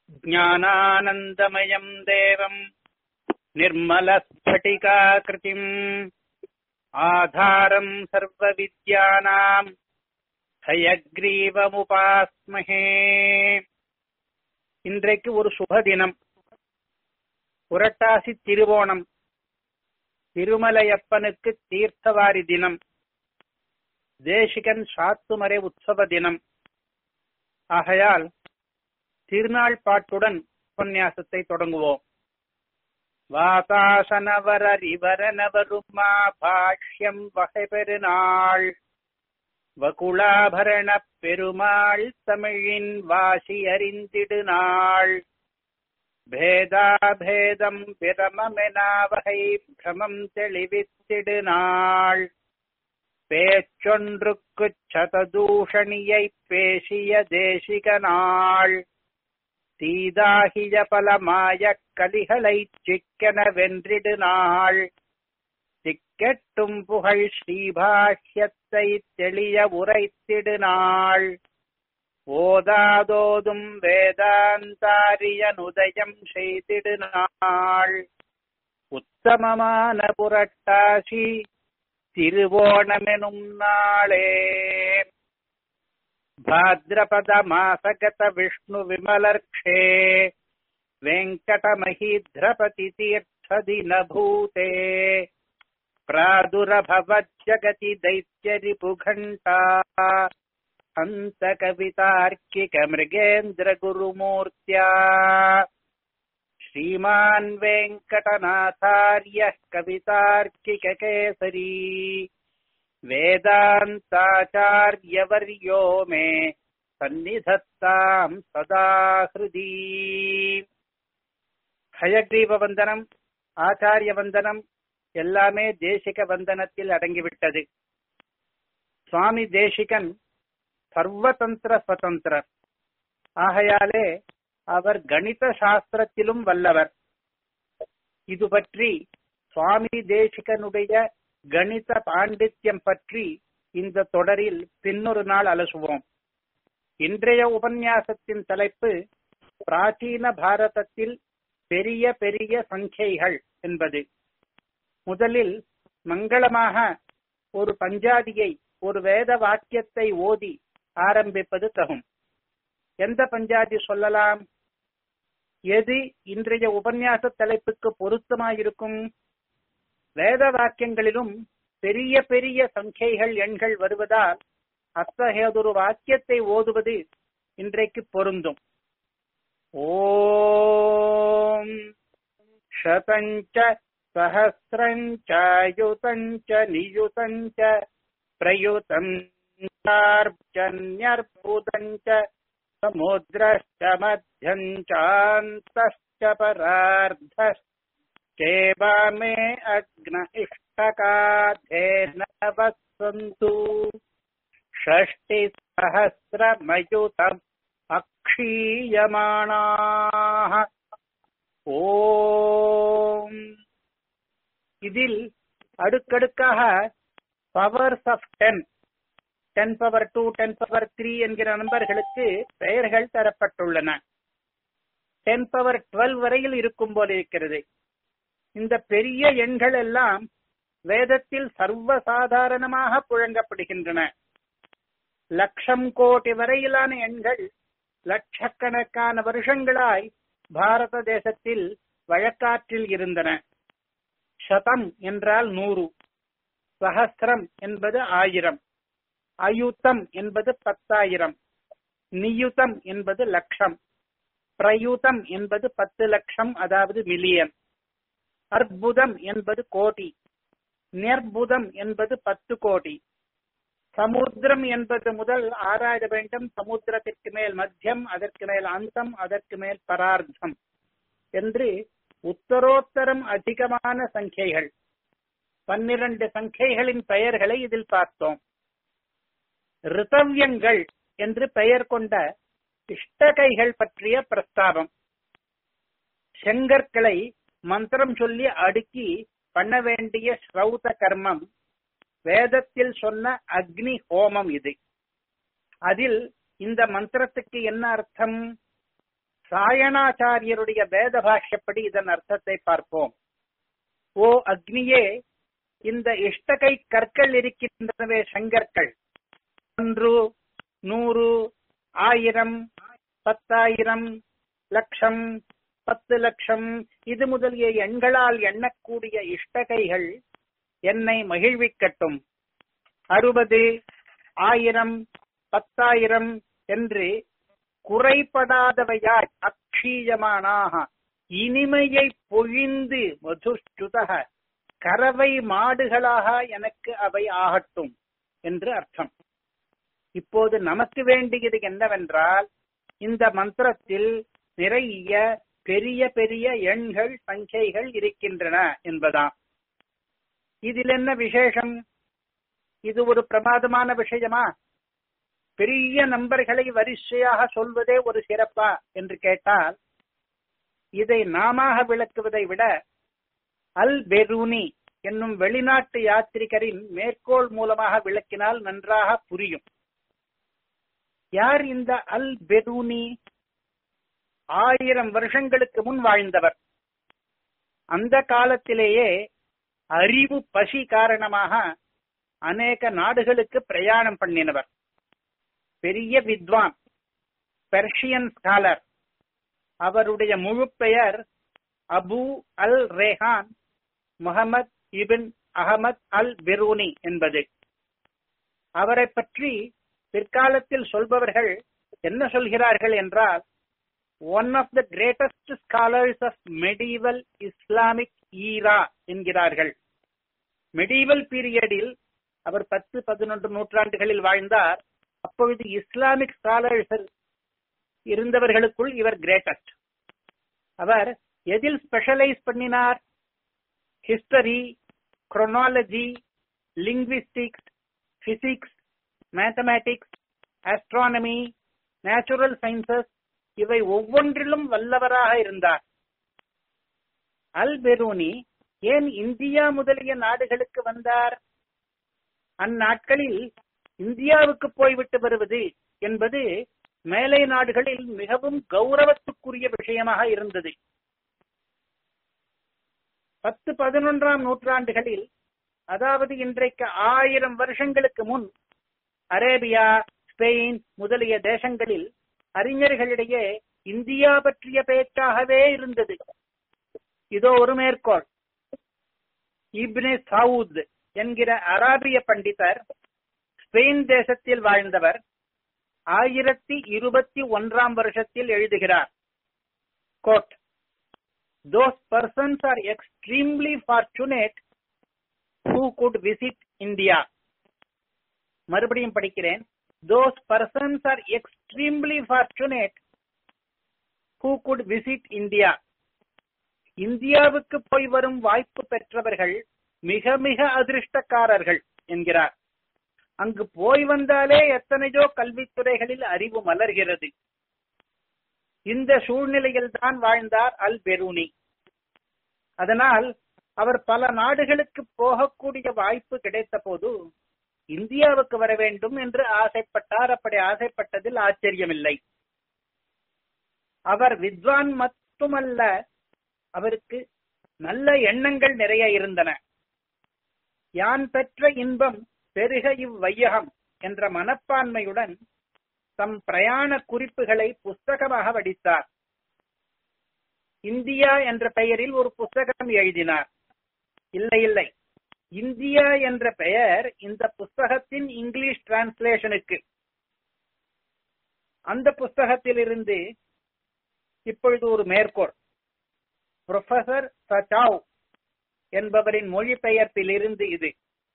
ज्ञानानन्दमयम् देवम् निर्मलस्फटिकाकृतिम् आधारम् सर्वविद्यानाम् ஹயக்ரீவமுபாஸ்மஹே இன்றைக்கு ஒரு சுப தினம் புரட்டாசி திருவோணம் திருமலையப்பனுக்கு தீர்த்தவாரி தினம் தேசிகன் சாத்துமறை உற்சவ தினம் ஆகையால் திருநாள் பாட்டுடன் உபன்யாசத்தை தொடங்குவோம் வாதாசனவரரிவரனவருமா பாஷ்யம் வகை பெருநாள் வகுளாபரண பெருமாள் தமிழின் வாசி அறிந்திடு நாள் பேதாபேதம் பிரமமெனாவகை பிரமம் தெளிவித்திடு நாள் பேச்சொன்றுக்குச் சததூஷணியை பேசிய தேசிக நாள் தீதாகிய பலமாய கலிகளைச் சிக்கென வென்றிடு நாள் திக்கெட்டும் புகழ் ஸ்ரீபாஷ்யத்தை தெளிய உரைத்திடு நாள் ஓதாதோதும் வேதாந்தாரியனுதயம் செய்திடு நாள் உத்தமமான புரட்டாசி திருவோணமெனும் நாளே பாத்ரபத மாசகத விஷ்ணு விமலர்க்ஷே வெங்கடமஹீத்ரபதி தீர்த்ததினபூதே प्रादुरभवज्जगति दैत्यरिपुघण्टा हन्तकवितार्किकमृगेन्द्रगुरुमूर्त्या श्रीमान् वेङ्कटनाथार्यः कवितार्किककेसरी वेदान्ताचार्यवर्यो मे सन्निधत्ताम् सदा हृदि हयग्रीववन्दनम् आचार्यवन्दनम् எல்லாமே தேசிக வந்தனத்தில் அடங்கிவிட்டது சுவாமி தேசிகன் சர்வதந்திர சுதந்திரர் ஆகையாலே அவர் கணித சாஸ்திரத்திலும் வல்லவர் இது பற்றி சுவாமி தேசிகனுடைய கணித பாண்டித்யம் பற்றி இந்த தொடரில் பின்னொரு நாள் அலசுவோம் இன்றைய உபன்யாசத்தின் தலைப்பு பிராச்சீன பாரதத்தில் பெரிய பெரிய சங்கைகள் என்பது முதலில் மங்களமாக ஒரு பஞ்சாதியை ஒரு வேத வாக்கியத்தை ஓதி ஆரம்பிப்பது தகும் எந்த பஞ்சாதி சொல்லலாம் எது இன்றைய உபன்யாச தலைப்புக்கு பொருத்தமாயிருக்கும் வேத வாக்கியங்களிலும் பெரிய பெரிய சங்கைகள் எண்கள் வருவதால் அத்தகையதொரு வாக்கியத்தை ஓதுவது இன்றைக்கு பொருந்தும் ஓம் शतञ्च सहस्रम् चायुतम् च नियुतम् च प्रयुतम् चार्जन्यर्बुदम् च समुद्रश्च मध्यम् चान्तश्च परार्धश्चेवा मे अग्न इष्टकाधेन वसन्तु षष्टिसहस्रमयुतम् अक्षीयमाणाः ஓம் இதில் அடுக்கடுக்காக powers of ten ten power two ten power three என்கிற நம்பர்களுக்கு பெயர்கள் தரப்பட்டுள்ளன டென் பவர் டுவெல் வரையில் இருக்கும் போல இருக்கிறது இந்த பெரிய எண்கள் எல்லாம் வேதத்தில் சர்வசாதாரணமாக புழங்கப்படுகின்றன லட்சம் கோடி வரையிலான எண்கள் லட்சக்கணக்கான வருஷங்களாய் பாரத தேசத்தில் வழக்காற்றில் இருந்தன சதம் என்றால் நூறு சஹசிரம் என்பது ஆயிரம் அயுத்தம் என்பது பத்தாயிரம் நியுத்தம் என்பது லட்சம் பிரயுதம் என்பது பத்து லட்சம் அதாவது மில்லியன் அற்புதம் என்பது கோடி நிர்புதம் என்பது பத்து கோடி சமுத்திரம் என்பது முதல் ஆராய வேண்டும் சமுத்திரத்திற்கு மேல் மத்தியம் அதற்கு மேல் அந்தம் அதற்கு மேல் பரார்த்தம் என்று உத்தரோத்தரம் அதிகமான சங்கைகள் பன்னிரண்டு சங்கைகளின் பெயர்களை இதில் பார்த்தோம் ரிதவ்யங்கள் என்று பெயர் கொண்ட இஷ்டகைகள் பற்றிய பிரஸ்தாபம் செங்கற்களை மந்திரம் சொல்லி அடுக்கி பண்ண வேண்டிய ஸ்ரௌத கர்மம் வேதத்தில் சொன்ன அக்னி ஹோமம் இது அதில் இந்த மந்திரத்துக்கு என்ன அர்த்தம் சாயணாச்சாரியருடைய வேத பாஷ்யப்படி இதன் அர்த்தத்தை பார்ப்போம் ஓ அக்னியே இந்த இஷ்டகை கற்கள் இருக்கின்றனவே சங்கற்கள் ஒன்று நூறு ஆயிரம் பத்தாயிரம் லட்சம் பத்து லட்சம் இது முதலிய எண்களால் எண்ணக்கூடிய இஷ்டகைகள் என்னை மகிழ்விக்கட்டும் அறுபது ஆயிரம் பத்தாயிரம் என்று குறைபடாதவையாய் அக்ஷீயமானாக இனிமையை பொழிந்து மதுஷ்டுதக கறவை மாடுகளாக எனக்கு அவை ஆகட்டும் என்று அர்த்தம் இப்போது நமக்கு வேண்டியது என்னவென்றால் இந்த மந்திரத்தில் நிறைய பெரிய பெரிய எண்கள் சங்கைகள் இருக்கின்றன என்பதாம் இதில் என்ன விசேஷம் இது ஒரு பிரமாதமான விஷயமா பெரிய நம்பர்களை வரிசையாக சொல்வதே ஒரு சிறப்பா என்று கேட்டால் இதை நாம விளக்குவதை விட அல் பெரூனி என்னும் வெளிநாட்டு யாத்திரிகரின் மேற்கோள் மூலமாக விளக்கினால் நன்றாக புரியும் யார் இந்த அல் பெரூனி ஆயிரம் வருஷங்களுக்கு முன் வாழ்ந்தவர் அந்த காலத்திலேயே அறிவு பசி காரணமாக அநேக நாடுகளுக்கு பிரயாணம் பண்ணினவர் பெரிய வித்வான் பெர்ஷியன் ஸ்காலர் அவருடைய முழு பெயர் Abu al Rayhan Muhammad ibn Ahmad al Biruni என்பது அவரை பற்றி பிற்காலத்தில் சொல்பவர்கள் என்ன சொல்கிறார்கள் என்றால் one of the greatest scholars of medieval Islamic era என்கிறார்கள் மெடிவல் பீரியடில் அவர் பத்து பதினொன்று நூற்றாண்டுகளில் வாழ்ந்தார் அப்பொழுது இஸ்லாமிக் ஸ்காலர்ஸ் இருந்தவர்களுக்குள் இவர் கிரேட்டஸ்ட் அவர் எதில் ஸ்பெஷலைஸ் பண்ணினார் history chronology linguistics physics mathematics astronomy natural sciences இவை ஒவ்வொன்றிலும் வல்லவராக இருந்தார் அல் பெரூனி ஏன் இந்தியா முதலிய நாடுகளுக்கு வந்தார் அந்நாட்களில் இந்தியாவுக்கு போய்விட்டு வருவது என்பது மேலை நாடுகளில் மிகவும் கௌரவத்துக்குரிய விஷயமாக இருந்தது பத்து பதினொன்றாம் நூற்றாண்டுகளில் அதாவது இன்றைக்கு ஆயிரம் வருஷங்களுக்கு முன் அரேபியா ஸ்பெயின் முதலிய தேசங்களில் அறிஞர்களிடையே இந்தியா பற்றிய பேச்சாகவே இருந்தது இதோ ஒரு மேற்கோள் இப்னே சவுத் என்கிற அராபிய பண்டிதர் ஸ்பெயின் தேசத்தில் வாழ்ந்தவர் ஆயிரத்தி இருபத்தி ஒன்றாம் வருஷத்தில் எழுதுகிறார் quote those persons are extremely fortunate who could visit India மறுபடியும் படிக்கிறேன் those persons are extremely fortunate who could visit India இந்தியாவுக்கு போய் வரும் வாய்ப்பு பெற்றவர்கள் மிக மிக அதிர்ஷ்டக்காரர்கள் என்கிறார் அங்கு போய் வந்தாலே எத்தனையோ கல்வித்துறைகளில் அறிவு மலர்கிறது இந்த சூழ்நிலையில் தான் வாழ்ந்தார் அல் பெரூனி அதனால் அவர் பல நாடுகளுக்கு போகக்கூடிய வாய்ப்பு கிடைத்த போது இந்தியாவுக்கு வர வேண்டும் என்று ஆசைப்பட்டார் அப்படி ஆசைப்பட்டதில் ஆச்சரியமில்லை அவர் வித்வான் மட்டுமல்ல அவருக்கு நல்ல எண்ணங்கள் நிறைய இருந்தன யான் பெற்ற இன்பம் பெருக இவ்வையகம் என்ற மனப்பான்மையுடன் தம் பிரயாண குறிப்புகளை புஸ்தகமாக வடித்தார் இந்தியா என்ற பெயரில் ஒரு புஸ்தகம் எழுதினார் இல்லை இல்லை இந்தியா என்ற பெயர் இந்த புஸ்தகத்தின் இங்கிலீஷ் டிரான்ஸ்லேஷனுக்கு அந்த புஸ்தகத்திலிருந்து இப்பொழுது ஒரு மேற்கோள் புரொஃபசர் சச்சாவ் என்பவரின் மொழிபெயர்ப்பில் இருந்து இது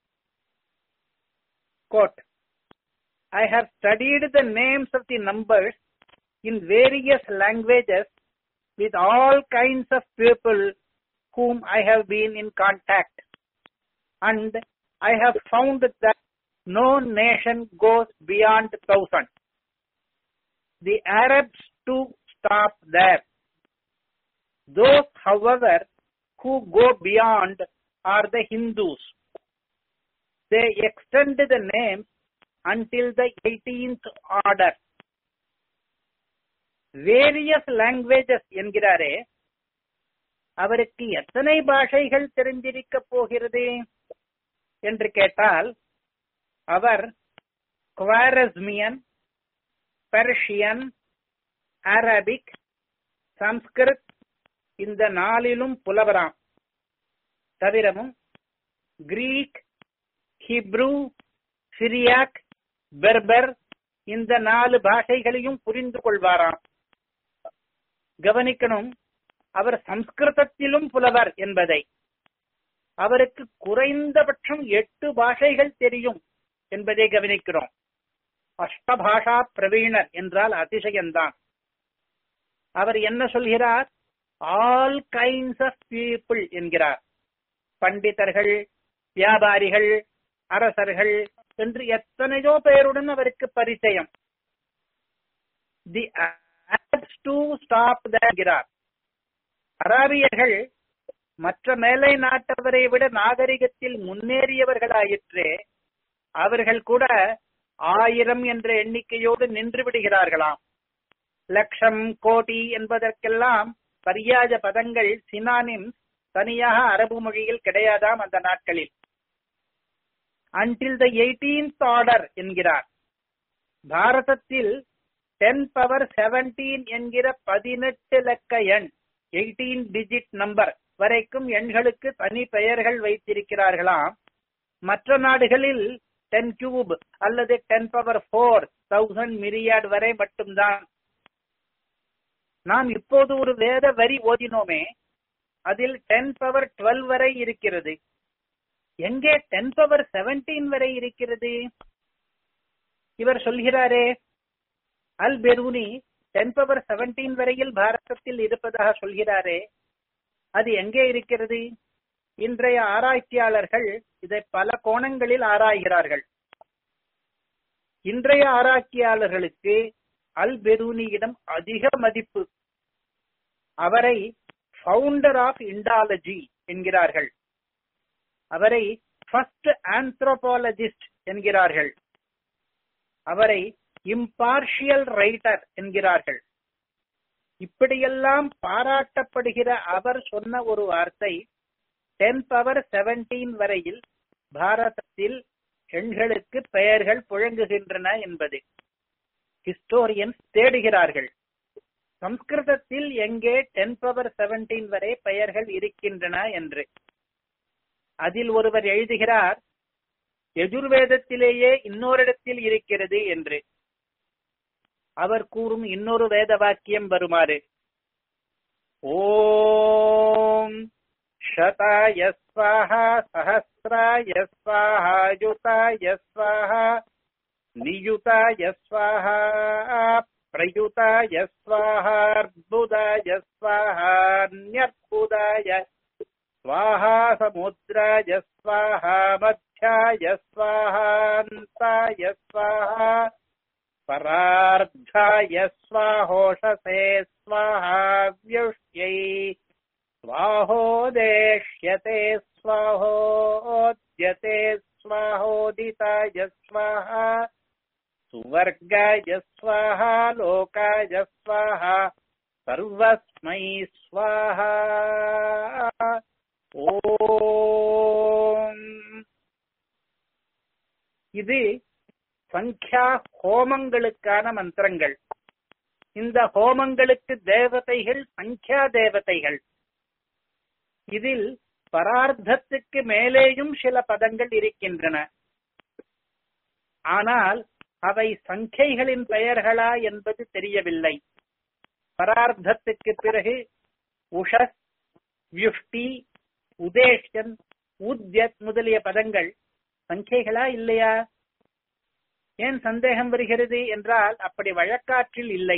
quote I have studied the names of the numbers in various languages with all kinds of people whom I have been in contact. And I have found that no nation goes beyond thousand. The Arabs too stop there. Those, however, who go beyond are the Hindus. They extend the name until the 18th order. Various languages என்கிறாரே அவருக்கு எத்தனை பாஷைகள் தெரிந்திருக்க போகிறது என்று கேட்டால் அவர் குவாரஸ்மியன் Persian Arabic Sanskrit இந்த நாளிலும் புலவராம் தவிரமும் கிரீக் ஹிப்ரு சிரியாக் பெர்பர் இந்த நாலு பாஷைகளையும் புரிந்து கொள்வாராம் கவனிக்கணும் அவர் சம்ஸ்கிருதத்திலும் புலவர் என்பதை அவருக்கு குறைந்தபட்சம் எட்டு பாஷைகள் தெரியும் என்பதை கவனிக்கிறோம் அஷ்டபாஷா பிரவீணர் என்றால் அதிசயம்தான் அவர் என்ன சொல்கிறார் ஆல் கைண்ட்ஸ் ஆஃப் பீப்புள் என்கிறார் பண்டிதர்கள் வியாபாரிகள் அரசர்கள் என்று எத்தனையோ பேருடன் அவருக்கு பரிச்சயம் தி டு ஸ்டாப் என்கிறார் அராபியர்கள் மற்ற மேலை நாட்டவரை விட நாகரிகத்தில் முன்னேறியவர்களாயிற்றே அவர்கள் கூட ஆயிரம் என்ற எண்ணிக்கையோடு நின்று விடுகிறார்களாம் லட்சம் கோடி என்பதற்கெல்லாம் பரியாஜ பதங்கள் சினானிம் தனியாக அரபு மொழியில் கிடையாதாம் அந்த நாட்களில் அன்டில் த எயிட்டீன்த் ஆர்டர் என்கிறார் பாரதத்தில் டென் பவர் செவன்டீன் என்கிற பதினெட்டு லக்க எண் எயிட்டீன் டிஜிட் நம்பர் வரைக்கும் எண்களுக்கு தனி பெயர்கள் வைத்திருக்கிறார்களாம் மற்ற நாடுகளில் டென் கியூப் அல்லது ten power four thousand myriad வரை மட்டும்தான் நாம் இப்போது ஒரு வேத வரி ஓதினோமே அதில் டென் பவர் டுவெல் வரை இருக்கிறது எங்கே டென் பவர் செவன்டீன் வரை இருக்கிறது இவர் சொல்கிறாரே al Biruni ten power seventeen வரையில் பாரதத்தில் இருப்பதாக சொல்கிறாரே அது எங்கே இருக்கிறது இன்றைய ஆராய்ச்சியாளர்கள் இதை பல கோணங்களில் ஆராய்கிறார்கள் இன்றைய ஆராய்ச்சியாளர்களுக்கு அல் பெரூனியிடம் அதிக மதிப்பு அவரை ஃபவுண்டர் ஆஃப் இண்டாலஜி என்கிறார்கள் அவரை ஃபர்ஸ்ட் ஆந்த்ரோபாலஜிஸ்ட் என்கிறார்கள் அவரை இம்பார்ஷியல் ரைட்டர் என்கிறார்கள் இப்படியெல்லாம் பாராட்டப்படுகிற அவர் சொன்ன ஒரு வார்த்தை டென் பவர் செவன்டீன் வரையில் பாரதத்தில் எண்களுக்கு பெயர்கள் புழங்குகின்றன என்பது ஹிஸ்டோரியன்ஸ் தேடுகிறார்கள் சம்ஸ்கிருதத்தில் எங்கே டென் பவர் செவன்டீன் வரை பெயர்கள் இருக்கின்றன என்று அதில் ஒருவர் எழுதுகிறார் எஜுர்வேதத்திலேயே இன்னொரிடத்தில் இருக்கிறது என்று அவர் கூறும் இன்னொரு வேத வாக்கியம் வருமாறு ஓம் शताय स्वाहा सहस्राय स्वाहा युताय स्वाहा नियुताय स्वाहा प्रयुताय स्वाहार्बुदाय स्वाहान्यर्बुदाय स्वाहा समुद्राय स्वाहा मध्याय स्वाहान्ताय स्वाहा परार्धाय स्वाहोषसे स्वाहा व्युष्यै स्वाहोदेष्यते स्वाहोद्यते स्वाहोदिताय स्वाहा सुवर्गाय स्वाहा लोकाय स्वाहा सर्वस्मै स्वाहा ஓம் இது சங்கியா ஹோமங்களுக்கான மந்திரங்கள் இந்த ஹோமங்களுக்கு தேவதைகள் சங்கியா தேவதைகள் இதில் பரார்த்தத்துக்கு மேலேயும் சில பதங்கள் இருக்கின்றன ஆனால் அவை சங்கைகளின் பெயர்களா என்பது தெரியவில்லை பரார்த்தத்துக்கு பிறகு உஷஸ் வியுஷ்டி உதேஷன் உத்யத் முதலிய பதங்கள் சங்கைகளா இல்லையா ஏன் சந்தேகம் வருகிறது என்றால் அப்படி வழக்காற்றில் இல்லை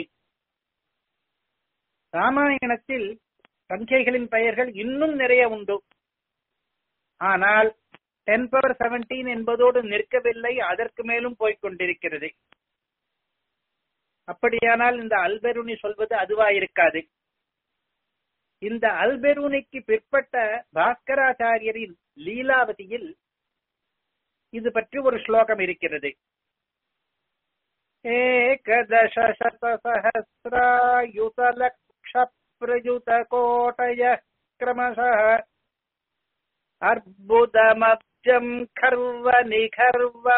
ராமாயணத்தில் சங்கைகளின் பெயர்கள் இன்னும் நிறைய உண்டு ஆனால் டென் பவர் செவன்டீன் என்பதோடு நிற்கவில்லை அதற்கு மேலும் போய்கொண்டிருக்கிறது அப்படியானால் இந்த அல்பெருனி சொல்வது அதுவா இருக்காது இந்த அல்பெருனிக்கு பிற்பட்ட பாஸ்கராச்சாரியரின் லீலாவதியில் இது பற்றி ஒரு ஸ்லோகம் இருக்கிறது एकदशशतसहस्रायुतलक्षप्रयुतकोटयः क्रमशः अर्बुदमब्जम् खर्व निखर्व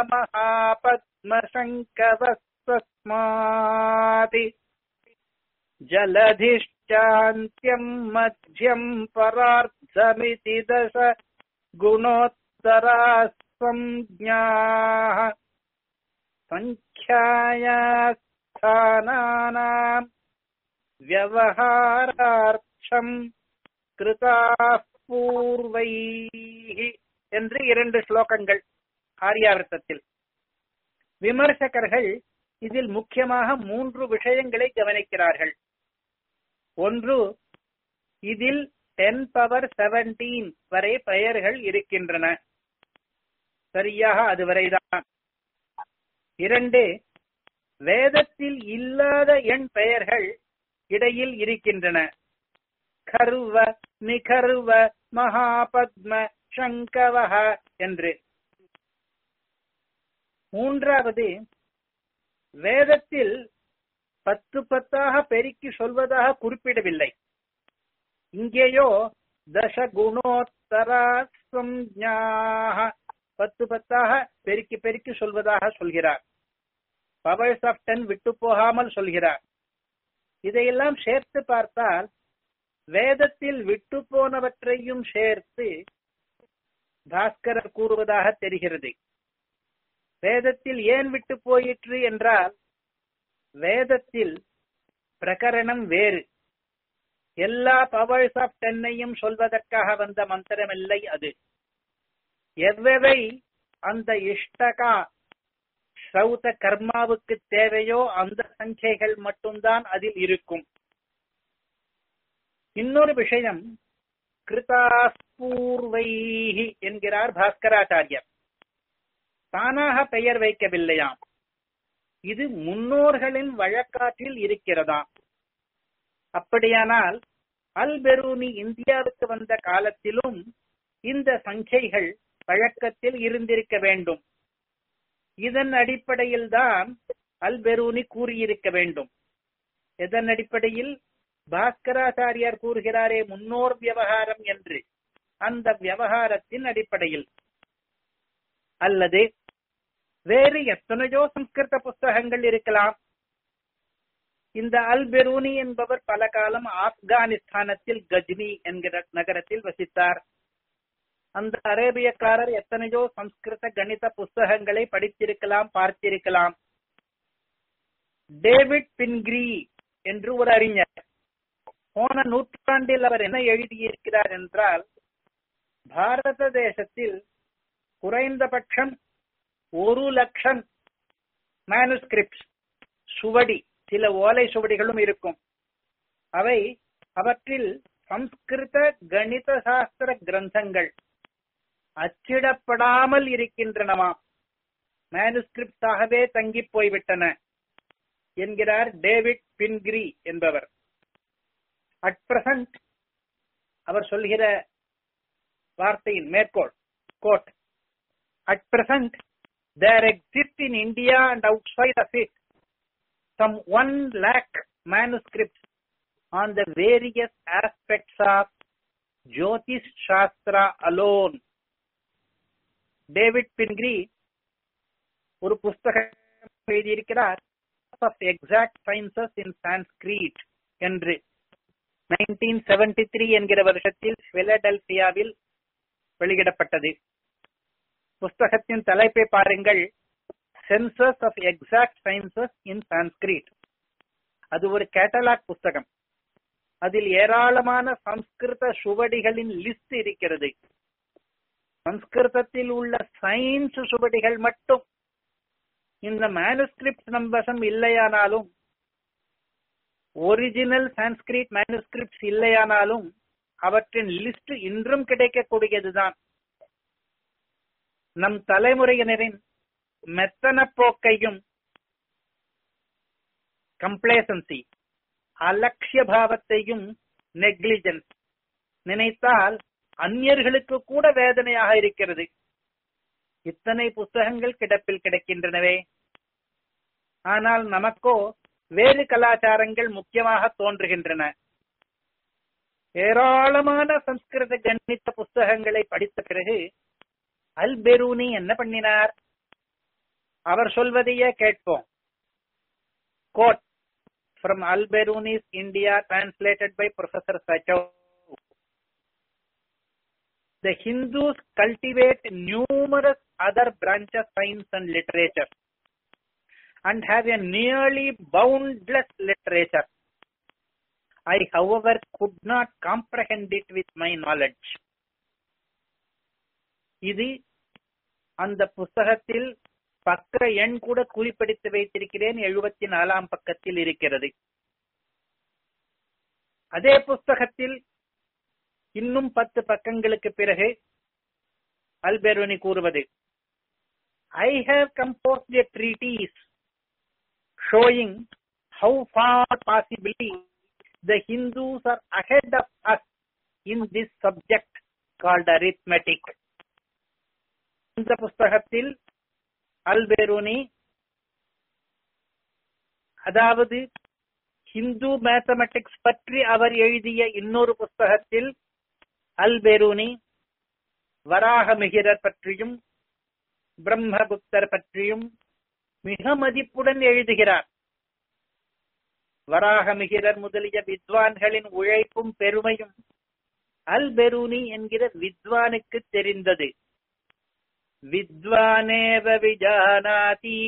महापद्मशङ्कवस्तस्माति जलधिश्चान्त्यम् मध्यम् परार्धमिति दश गुणोत्तरा संज्ञाः सङ्ख्याया स्थानानाम् व्यवहारार्थम् கிருதாः பூர்வைः என்று இரண்டு ஸ்லோகங்கள் ஆரியார்த்தத்தில் விமர்சகர்கள் இதில் முக்கியமாக மூன்று விஷயங்களை கவனிக்கிறார்கள் ஒன்று இதில் டென் பவர் செவன்டீன் வரை பெயர்கள் இருக்கின்றன சரியாக அதுவரைதான் இரண்டு வேதத்தில் இல்லாத எண் பெயர்கள் இடையில் இருக்கின்றன கர்வ நிகர்வ மகாபத்ம சங்கவஹ என்று மூன்றாவது வேதத்தில் பத்து பத்தாக பெருக்கி சொல்வதாக குறிப்பிடவில்லை இங்கேயோ தச குணோத்தரா சம்ஞாக பத்து பத்தாக பெருக்கி பெருக்கி சொல்வதாக சொல்கிறார் பவர்ஸ் ஆஃப் டென் விட்டு போகாமல் சொல்கிறார் இதையெல்லாம் சேர்த்து பார்த்தால் வேதத்தில் விட்டு போனவற்றையும் சேர்த்து பாஸ்கரர் கூறுவதாக தெரிகிறது வேதத்தில் ஏன் விட்டு போயிற்று என்றால் வேதத்தில் பிரகரணம் வேறு எல்லா பவர்ஸ் ஆஃப் டென்னையும் சொல்வதற்காக வந்த மந்திரமில்லை அது எவ்வவை அந்த இஷ்டகா சௌத கர்மாவுக்கு தேவையோ அந்த சங்கைகள் மட்டும்தான் அதில் இருக்கும் இன்னொரு விஷயம் கிருதாஸ்பூர்வைஹி என்கிறார் பாஸ்கராச்சாரியர் தானாக பெயர் வைக்கவில்லையாம் இது முன்னோர்களின் வழக்காற்றில் இருக்கிறதா அப்படியானால் அல்பெரூனி இந்தியாவுக்கு வந்த காலத்திலும் இந்த சங்கைகள் வழக்கத்தில் இருந்திருக்க வேண்டும் இதன் அடிப்படையில் தான் அல்பெரூனி கூறியிருக்க வேண்டும் எதன் அடிப்படையில் பாஸ்கராச்சாரியார் கூறுகிறாரே முன்னோர் விவகாரம் என்று அந்த விவகாரத்தின் அடிப்படையில் அல்லது வேறு எத்தனையோ சம்ஸ்கிருத புஸ்தகங்கள் இருக்கலாம் இந்த அல் பெரூனி என்பவர் பல காலம் ஆப்கானிஸ்தானத்தில் கஜ்னி என்கிற நகரத்தில் வசித்தார் அந்த அரேபியக்காரர் எத்தனையோ சம்ஸ்கிருத கணித புஸ்தகங்களை படித்திருக்கலாம் பார்த்திருக்கலாம் டேவிட் பின்கிரி என்று ஒரு அறிஞர் போன நூற்றாண்டில் அவர் என்ன எழுதியிருக்கிறார் என்றால் பாரத தேசத்தில் குறைந்தபட்சம் ஒரு லட்சம் மேனுஸ்கிரிப்ட் சுவடி சில ஓலை சுவடிகளும் இருக்கும் அவை அவற்றில் சம்ஸ்கிருத கணித சாஸ்திர கிரந்தங்கள் அச்சிடப்படாமல் இருக்கின்றனவா மேனுஸ்கிரிப்டாகவே தங்கி போய்விட்டன என்கிறார் டேவிட் பின்கிரி என்பவர் அட் பிரசன்ட் அவர் சொல்கிற வார்த்தையின் மேற்கோள் quote at present there exist in India and outside of it some one lakh manuscripts on the various aspects of Jyotish Shastra alone. David Pingree ஒரு புஸ்தகம் எழுதியிருக்கிறார் of exact sciences in Sanskrit என்று nineteen seventy three என்கிற வருஷத்தில் பிலடெல்பியாவில் வெளியிடப்பட்டது புஸ்தகத்தின் தலைப்பை பாருங்கள் census of exact sciences in Sanskrit அது ஒரு கேட்டலாக் புஸ்தகம் அதில் ஏராளமான சம்ஸ்கிருத சுவடிகளின் லிஸ்ட் இருக்கிறது சம்ஸ்கிருதத்தில் உள்ள சயின்ஸ் சுவடிகள் மட்டும் இந்த மேனுஸ்கிரிப்ட் நம்பசம் இல்லையானாலும் ஒரிஜினல் சான்ஸ்கிரிட் மேனுஸ்கிரிப்ட் இல்லையானாலும் அவற்றின் லிஸ்ட் இன்றும் கிடைக்கக்கூடியதுதான் நம் தலைமுறையினரின் மெத்தன போக்கையும் கம்ப்ளேசன்சி அலட்சிய பாவத்தையும் நெக்லிஜென்ஸ் நினைத்தால் அந்நியர்களுக்கு கூட வேதனையாக இருக்கிறது இத்தனை புத்தகங்கள் கிடப்பில் கிடக்கின்றனவே ஆனால் நமக்கோ வேறு கலாச்சாரங்கள் முக்கியமாக தோன்றுகின்றன ஏராளமான சம்ஸ்கிருத கணித புஸ்தகங்களை படித்த பிறகு அல்பெரூனி என்ன பண்ணினார் அவர் சொல்வதையே கேட்போம் quote from Alberuni's India translated by Professor Sachau. The Hindus cultivate numerous other branches of science and literature and have a nearly boundless literature. I, however, could not comprehend it with my knowledge. இது அந்த புஸ்தகத்தில் பக்க எண் கூட குறிப்பிடித்து வைத்திருக்கிறேன் எழுபத்தி நாலாம் பக்கத்தில் இருக்கிறது அதே புஸ்தகத்தில் இன்னும் பத்து பக்கங்களுக்கு பிறகு அல்பெரோனி கூறுவது I have composed a treatise showing how far possibly the Hindus are ahead of us in this subject called arithmetic இந்த புஸ்தகத்தில் அல்பெருனி அதாவது ஹிந்து மேத்தமெட்டிக்ஸ் பற்றி அவர் எழுதிய இன்னொரு புஸ்தகத்தில் அல்பெருனி வராகமிகிரர் பற்றியும் பிரம்மகுப்தர் பற்றியும் மிக மதிப்புடன் எழுதுகிறார் வராகமிகிரர் முதலிய வித்வான்களின் உழைப்பும் பெருமையும் அல்பெருனி என்கிற வித்வானுக்கு தெரிந்தது विद्वानेव विजानाति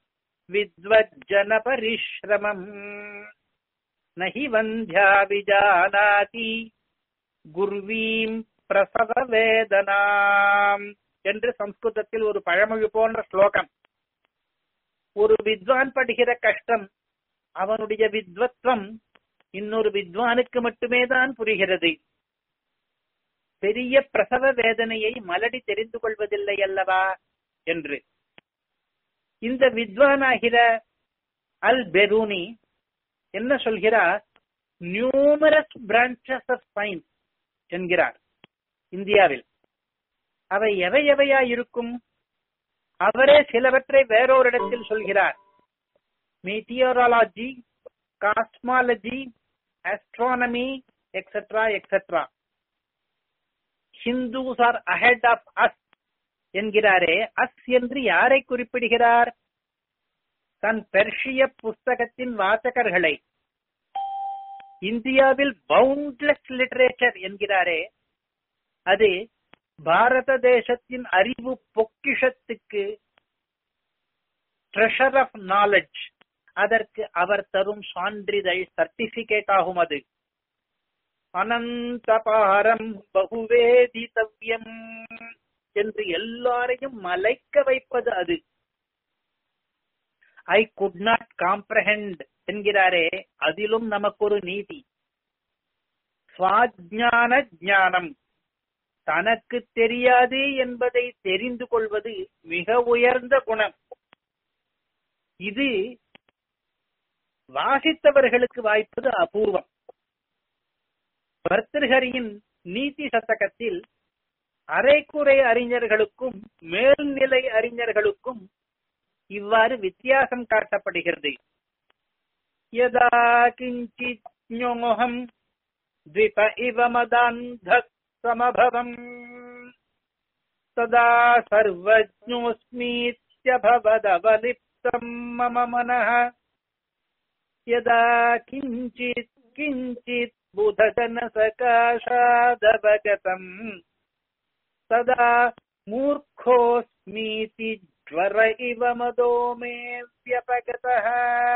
विद्वज्जनपरिश्रमम् न हि वन्ध्या विजानाति குர்வீம் பிரசவ வேதனாம் என்று சம்ஸ்கிருதத்தில் ஒரு பழமொழி போன்ற ஸ்லோகம் ஒரு வித்வான் படுகிற கஷ்டம் அவனுடைய வித்வத்வம் இன்னொரு வித்வானுக்கு மட்டுமே தான் புரிகிறது பெரிய பிரசவ வேதனையை மலடி தெரிந்து கொள்வதில்லை அல்லவா என்று இந்த வித்வானாகிற அல் பெரூனி என்ன சொல்கிறார் நியூமரஸ் பிரான்சஸ் ஆஃப் சயின்ஸ் என்கிறார் இந்தியாவில் அவை எவை எவையா இருக்கும் அவரே சிலவற்றை வேறொரு இடத்தில் சொல்கிறார் meteorology cosmology astronomy etcetera etcetera Hindus are ahead of us என்கிறாரே அஸ் என்று யாரை குறிப்பிடுகிறார் தன் பெர்ஷிய புஸ்தகத்தின் வாசகர்களை இந்தியாவில் பவுண்ட்லெஸ் லிட்டரேச்சர் என்கிறாரே அது பாரத தேசத்தின் அறிவு பொக்கிஷத்துக்கு ட்ரெஷர் ஆஃப் நாலேஜ் அதற்கு அவர் தரும் சான்றிதழ் சர்டிபிகேட் ஆகும் அது அனந்தபாரம் பகுவேதித்தவ்யம் என்று எல்லாரையும் மலைக்க வைப்பது அது ஐ குட் நாட் காம்ப்ரஹெண்ட் என்கிறாரே அதிலும் நமக்கு ஒரு நீதி சுவாஜான ஞானம் தனக்கு தெரியாது என்பதை தெரிந்து கொள்வது மிக உயர்ந்த குணம் இது வாசித்தவர்களுக்கு வாய்ப்பது அபூர்வம் பர்தர்ஹரியின் நீதி சதகத்தில் அரைக்குறை அறிஞர்களுக்கும் மேல்நிலை அறிஞர்களுக்கும் இவ்வாறு வித்தியாசம் காட்டப்படுகிறது யதா கிஞ்சித் ஞோகம் द्विप इव मदान्धः समभवम् तदा सर्वज्ञोऽस्मीत्यभवदवलिप्तम् मम मनः यदा किञ्चित् किञ्चित् बुधजनसकाशादवगतम् तदा मूर्खोऽस्मीति ज्वर इव मदो मे व्यपगतः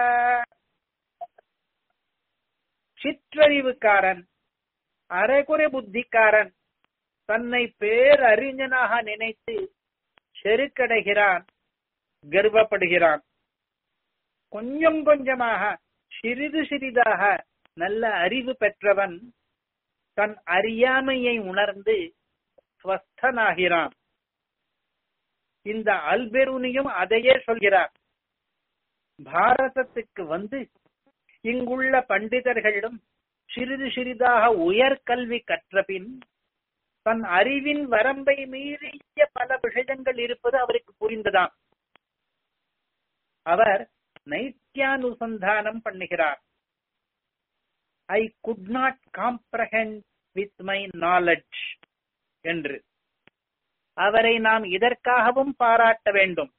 சிற்றறிவுக்காரன் அரைகுறை புத்திக்காரன் தன்னை பேரறிஞனாக நினைத்து செருக்கடைகிறான் கர்வப்படுகிறான் கொஞ்சம் கொஞ்சமாக சிறிது சிறிதாக நல்ல அறிவு பெற்றவன் தன் அறியாமையை உணர்ந்து ஸ்வஸ்தனாகிறான் இந்த அல்பெருனியும் அதையே சொல்கிறார் பாரதத்துக்கு வந்து இங்குள்ள பண்டிதர்களிடம் சிறிது சிறிதாக உயர்கல்வி கற்றபின் தன் அறிவின் வரம்பை மீறிய பல விஷயங்கள் இருப்பது அவருக்கு புரிந்ததாம் அவர் நைத்தியானுசந்தானம் பண்ணுகிறார் I could not comprehend with my knowledge என்று அவரை நாம் இதற்காகவும் பாராட்ட வேண்டும்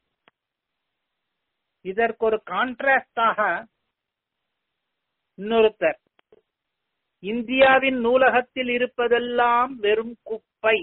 இதற்கு ஒரு கான்ட்ராஸ்டாக இன்னொருத்தர் இந்தியாவின் நூலகத்தில் இருப்பதெல்லாம் வெறும் குப்பை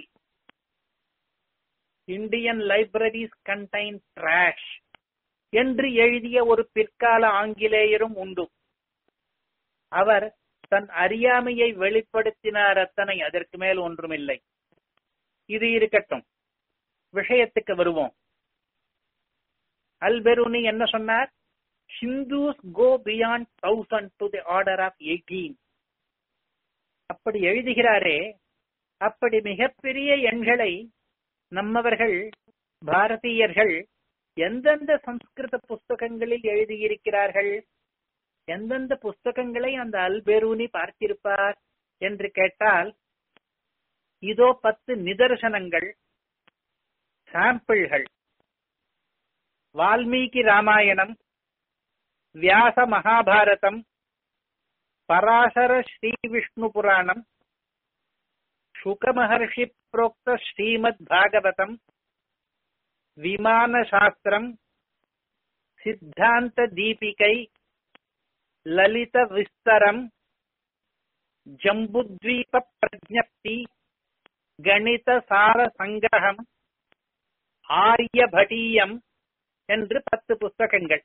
இந்தியன் லைப்ரரிஸ் கண்டைன் ட்ராஷ் என்று எழுதிய ஒரு பிற்கால ஆங்கிலேயரும் உண்டு அவர் தன் அறியாமையை வெளிப்படுத்தினார் அத்தனை அதற்கு மேல் ஒன்றுமில்லை இது இருக்கட்டும் விஷயத்துக்கு வருவோம் அல்பெருனி என்ன சொன்னார் Hindus go beyond thousand to the order of eighteen அப்படி எழுதுகிறாரே அப்படி மிகப்பெரிய எண்களை நம்மவர்கள் பாரதீயர்கள் எந்தெந்த சம்ஸ்கிருத புஸ்தகங்களில் எழுதியிருக்கிறார்கள் எந்தெந்த புஸ்தகங்களை அந்த அல்பெரூனி பார்த்திருப்பார் என்று கேட்டால் இதோ பத்து நிதர்சனங்கள் சாம்பிள்கள் வால்மீகி ராமாயணம் வியாச மகாபாரதம் பராசர ஸ்ரீ விஷ்ணு புராணம் சுகமகர்ஷி புரோக்த ஸ்ரீமத் பாகவதம் விமான சாஸ்திரம் சித்தாந்த தீபிகை லலித விஸ்தரம் ஜம்புத்வீப பிரஜப்தி கணித சார சங்கிரகம் ஆரியபடீயம் என்று பத்து புஸ்தகங்கள்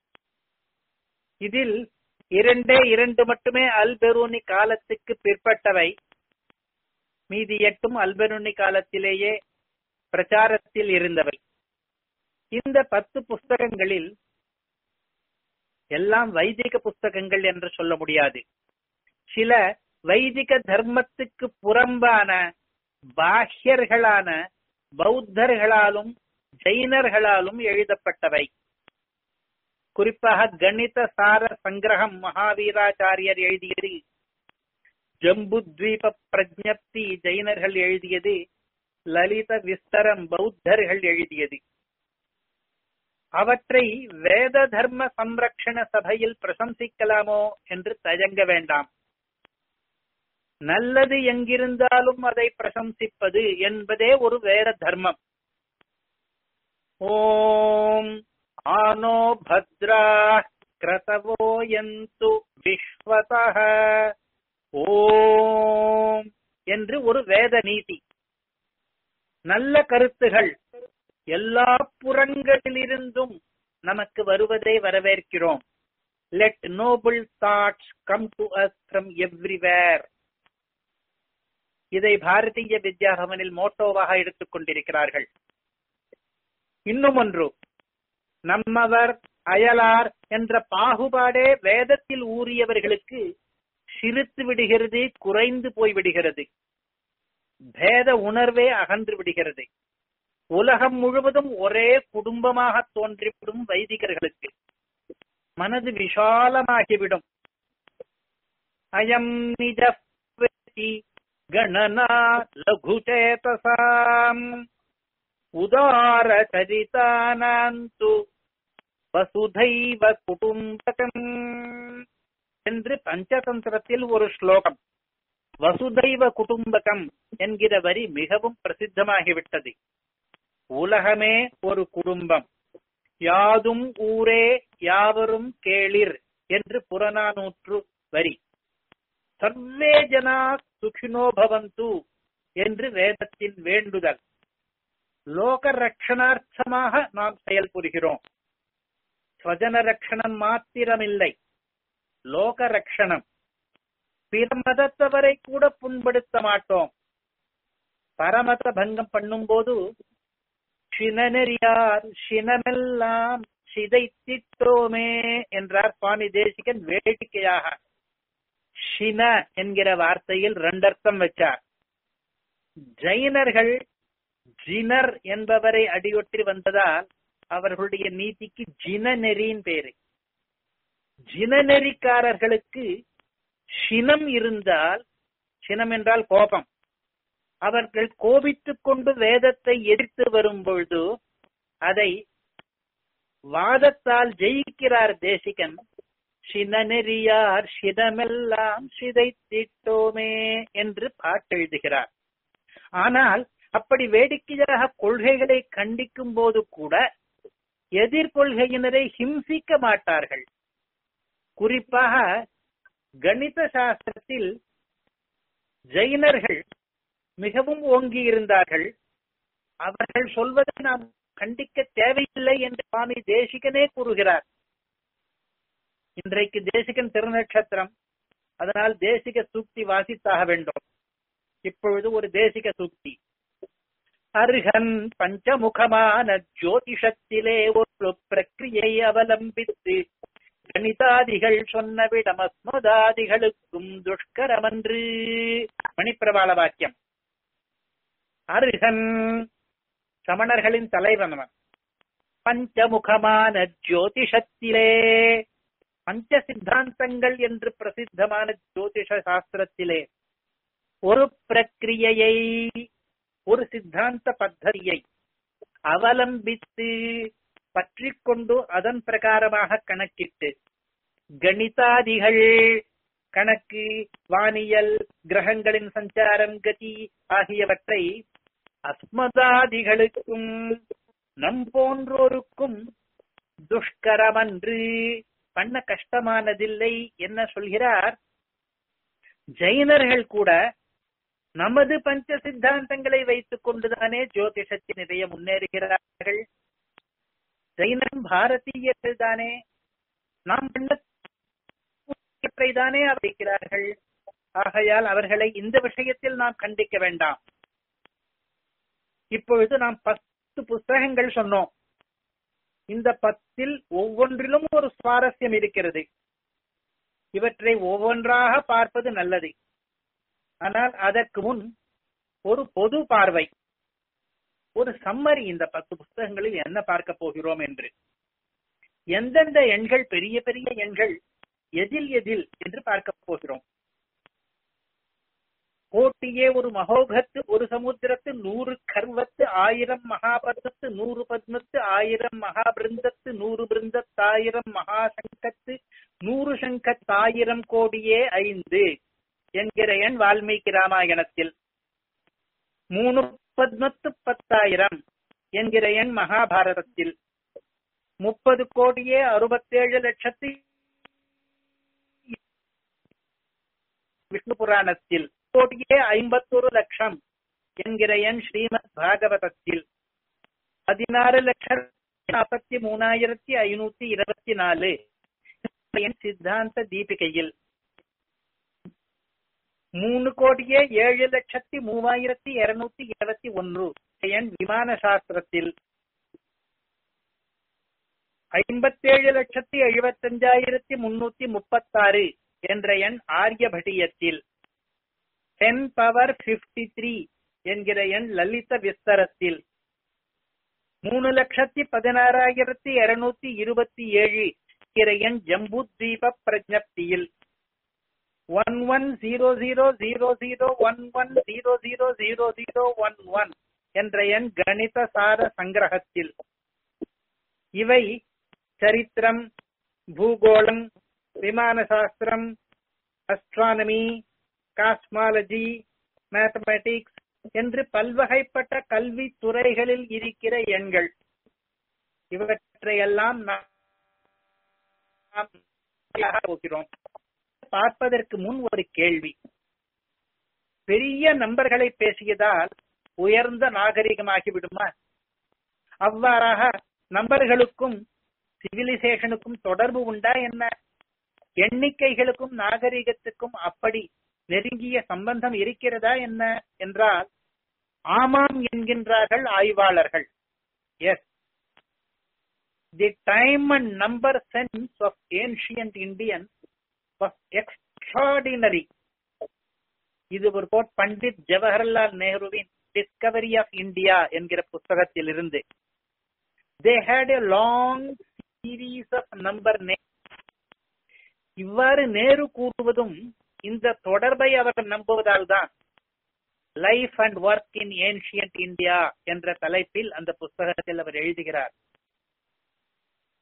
இதில் இரண்டே இரண்டு மட்டுமே அல்பெரூனி காலத்துக்கு பிற்பட்டவை மீதி எட்டும் அல்பெருனி காலத்திலேயே பிரச்சாரத்தில் இருந்தவை இந்த பத்து புஸ்தகங்களில் எல்லாம் வைதிக புஸ்தகங்கள் என்று சொல்ல முடியாது சில வைதிக தர்மத்துக்கு புறம்பான பாஹ்யர்களான பௌத்தர்களாலும் ஜெயினர்களாலும் எழுதப்பட்டவை குறிப்பாக கணித சார சங்கிரகம் மகாவீராச்சாரியர் எழுதியது ஜம்புத்வீப பிரஜப்தி ஜெயினர்கள் எழுதியது லலித விஸ்தரம் பௌத்தர்கள் எழுதியது அவற்றை வேத தர்ம சம்ரக்ஷண சபையில் பிரசம்சிக்கலாமோ என்று தயங்க வேண்டாம் நல்லது எங்கிருந்தாலும் அதை பிரசம்சிப்பது என்பதே ஒரு வேத தர்மம் ஓம் ஆனோ பத்ரா கிரதவோ யந்து விஸ்வதः ஓம் என்று ஒரு வேத நீதி நல்ல கருத்துகள் எல்லா புறங்களிலிருந்தும் நமக்கு வருவதை வரவேற்கிறோம் let noble thoughts come to us from everywhere இதை பாரதிய வித்யாபவனில் மோட்டோவாக எடுத்துக் கொண்டிருக்கிறார்கள் இன்னும் ஒன்று நம்மவர் அயலார் என்ற பாகுபாடே வேதத்தில் ஊறியவர்களுக்கு சிரித்து விடுகிறது குறைந்து போய் விடுகிறது பேத உணர்வே அகன்று விடுகிறது உலகம் முழுவதும் ஒரே குடும்பமாக தோன்றிவிடும் வைதிகர்களுக்கு மனது விஷாலமாகிவிடும் அயம் நிஜ கணனா லகுச்சேதசாம் உதார சரிதானந்து வசுதைவ குடும்பகம் என்று பஞ்சதந்திரத்தில் ஒரு ஸ்லோகம் வசுதைவ குடும்பகம் என்கிற வரி மிகவும் பிரசித்தமாகிவிட்டது உலகமே ஒரு குடும்பம் யாதும் ஊரே யாவரும் கேளிர் என்று புறநானூற்று வரி சர்வே ஜனா சுகினோ பவந்து என்று வேதத்தின் வேண்டுதல் லோக ரட்சணார்த்தமாக நாம் செயல்புரிகிறோம் ஸ்வஜன ரட்சணம் மாத்திரமில்லை லோக ரட்சணம் பிற மதத்தவரை கூட புண்படுத்த மாட்டோம் பரமத பங்கம் பண்ணும்போது சினநெறியார் சினமெல்லாம் சிதைத்திட்டோமே என்றார் சுவாமி தேசிகன் வேடிக்கையாக ஷின என்கிற வார்த்தையில் ரெண்டர்த்தம் வச்சார் ஜைனர்கள் ஜினர் என்பவரை அடியொற்றி வந்ததால் அவர்களுடைய நீதிக்கு ஜினநெறியின் பேரு ஜினநெறிக்காரர்களுக்கு சினம் இருந்தால் சினம் என்றால் கோபம் அவர்கள் கோபித்துக் கொண்டு வேதத்தை எதிர்த்து வரும் பொழுது அதை வாதத்தால் ஜெயிக்கிறார் தேசிகன் சினநெறியார் சினமெல்லாம் சிதைத்திட்டோமே என்று பாட்டெழுதுகிறார் ஆனால் அப்படி வேடிக்கையாக கொள்கைகளை கண்டிக்கும் போது கூட எதிர்கொள்கையினரை ஹிம்சிக்க மாட்டார்கள் குறிப்பாக கணித சாஸ்திரத்தில் ஜெயினர்கள் மிகவும் ஓங்கி இருந்தார்கள் அவர்கள் சொல்வதை நாம் கண்டிக்க தேவையில்லை என்று சுவாமி தேசிகனே கூறுகிறார் இன்றைக்கு தேசிகன் திருநட்சத்திரம் அதனால் தேசிக சூக்தி வாசித்தாக வேண்டும் இப்பொழுது ஒரு தேசிக சூக்தி அருகன் பஞ்சமுகமான ஜோதிஷத்திலே ஒரு பிரக்கிரியை அவலம்பித்து கணிதாதிகள் சொன்னவிடம் அஸ்மதாதிகளுக்கும் துஷ்கரமன்று மணிப்பிரபால வாக்கியம் அருகன் சமணர்களின் தலைவன் அவன் பஞ்சமுகமான ஜோதிஷத்திலே பஞ்ச சித்தாந்தங்கள் என்று பிரசித்தமான ஜோதிஷ சாஸ்திரத்திலே ஒரு பிரக்கிரியையை ஒரு சித்தாந்த பத்ததியை அவலம்பித்து பற்றி கொண்டு அதன் பிரகாரமாக கணக்கிட்டு கணிதாதிகள் கணக்கு வானியல் கிரகங்களின் சஞ்சாரம் கதி ஆகியவற்றை அஸ்மதாதிகளுக்கும் நம் போன்றோருக்கும் துஷ்கரமன்று பண்ண கஷ்டமானதில்லை என்ன சொல்கிறார் ஜெயினர்கள் கூட நமது பஞ்ச சித்தாந்தங்களை வைத்துக் கொண்டுதானே ஜோதிஷத்தில் நிறைய முன்னேறுகிறார்கள் ஜெயினம் பாரதீயர்கள் தானே நாம் தானே வைக்கிறார்கள் ஆகையால் அவர்களை இந்த விஷயத்தில் நாம் கண்டிக்க வேண்டாம் இப்பொழுது நாம் பத்து புஸ்தகங்கள் சொன்னோம் இந்த பத்தில் ஒவ்வொன்றிலும் ஒரு சுவாரஸ்யம் இருக்கிறது இவற்றை ஒவ்வொன்றாக பார்ப்பது நல்லது ஆனால் அதற்கு முன் ஒரு பொது பார்வை ஒரு சம்மரி இந்த பத்து புஸ்தகங்களில் என்ன பார்க்க போகிறோம் என்று எந்தெந்த எண்கள் பெரிய பெரிய எண்கள் எதில் எதில் என்று பார்க்க போகிறோம் கோட்டியே ஒரு மகோகத்து ஒரு சமுத்திரத்து நூறு கர்வத்து ஆயிரம் மகாபத்மத்து நூறு பத்மத்து ஆயிரம் மகாபிருந்தத்து நூறு பிருந்தத்தாயிரம் மகாசங்கத்து நூறு சங்கத்தாயிரம் கோடியே ஐந்து என்கிற எண் வால்மீகி ராமாயணத்தில் மூணு பத்மத்து பத்தாயிரம் என்கிற எண் மகாபாரதத்தில் முப்பது கோடியே அறுபத்தேழு லட்சத்து விஷ்ணு புராணத்தில் கோடியே ஐம்பத்தொரு லட்சம் என்கிற எண் ஸ்ரீமத் பாகவதத்தில் பதினாறு லட்சம் நாற்பத்தி மூணாயிரத்தி ஐநூத்தி இருபத்தி நாலு என் சித்தாந்த தீபிகையில் மூணு கோடியே ஏழு லட்சத்தி மூவாயிரத்தி இருநூத்தி இருபத்தி ஒன்று என் விமான சாஸ்திரத்தில் ஐம்பத்தேழு லட்சத்தி எழுபத்தஞ்சாயிரத்தி முன்னூத்தி முப்பத்தாறு என்ற எண் ஆரியபட்டியத்தில் டென் பவர் பிப்டி த்ரீ என்கிற எண் லலித விஸ்தரத்தில் மூணு லட்சத்தி பதினாறாயிரத்தி இருநூத்தி இருபத்தி ஏழு என்கிற எண் ஜம்பு தீப பிரஜப்தியில் one one zero zero zero zero one one zero zero zero zero one one என்ற எண் கணித சார சங்கிரகத்தில் இவை சரித்திரம் பூகோளம் விமான சாஸ்திரம் அஸ்ட்ரானமி காஸ்மாலஜி மேத்தமேட்டிக்ஸ் என்று பல்வகைப்பட்ட கல்வி துறைகளில் இருக்கிற எண்கள் இவற்றையெல்லாம் நாம் போகிறோம் பார்ப்பதற்கு முன் ஒரு கேள்வி பெரிய நம்பர்களை பேசியதால் உயர்ந்த நாகரிகமாகி விடுமா அவ்வாறாக நம்பர்களுக்கும் சிவிலைசேஷனுக்கும் தொடர்பு உண்டா என்ன எண்ணிக்கைகளுக்கும் நாகரிகத்துக்கும் அப்படி நெருங்கிய சம்பந்தம் இருக்கிறதா என்ன என்றால் ஆமாம் என்கின்றார்கள் ஆய்வாளர்கள் yes the time and number sense of ancient Indian was extraordinary இது ஒரு கோட் பண்டிட் ஜவஹர்லால் நேருவின் டிஸ்கவரி ஆஃப் இந்தியா என்கிற புத்தகத்தில் இருந்து they had a long series of number நே இவ்வாறு நேரு கூறுவதும் இந்த தொடர்பை அவர் நம்புவதால் தான் life and work in ancient India என்ற தலைப்பில் அந்த புஸ்தகத்தில் அவர் எழுதுகிறார்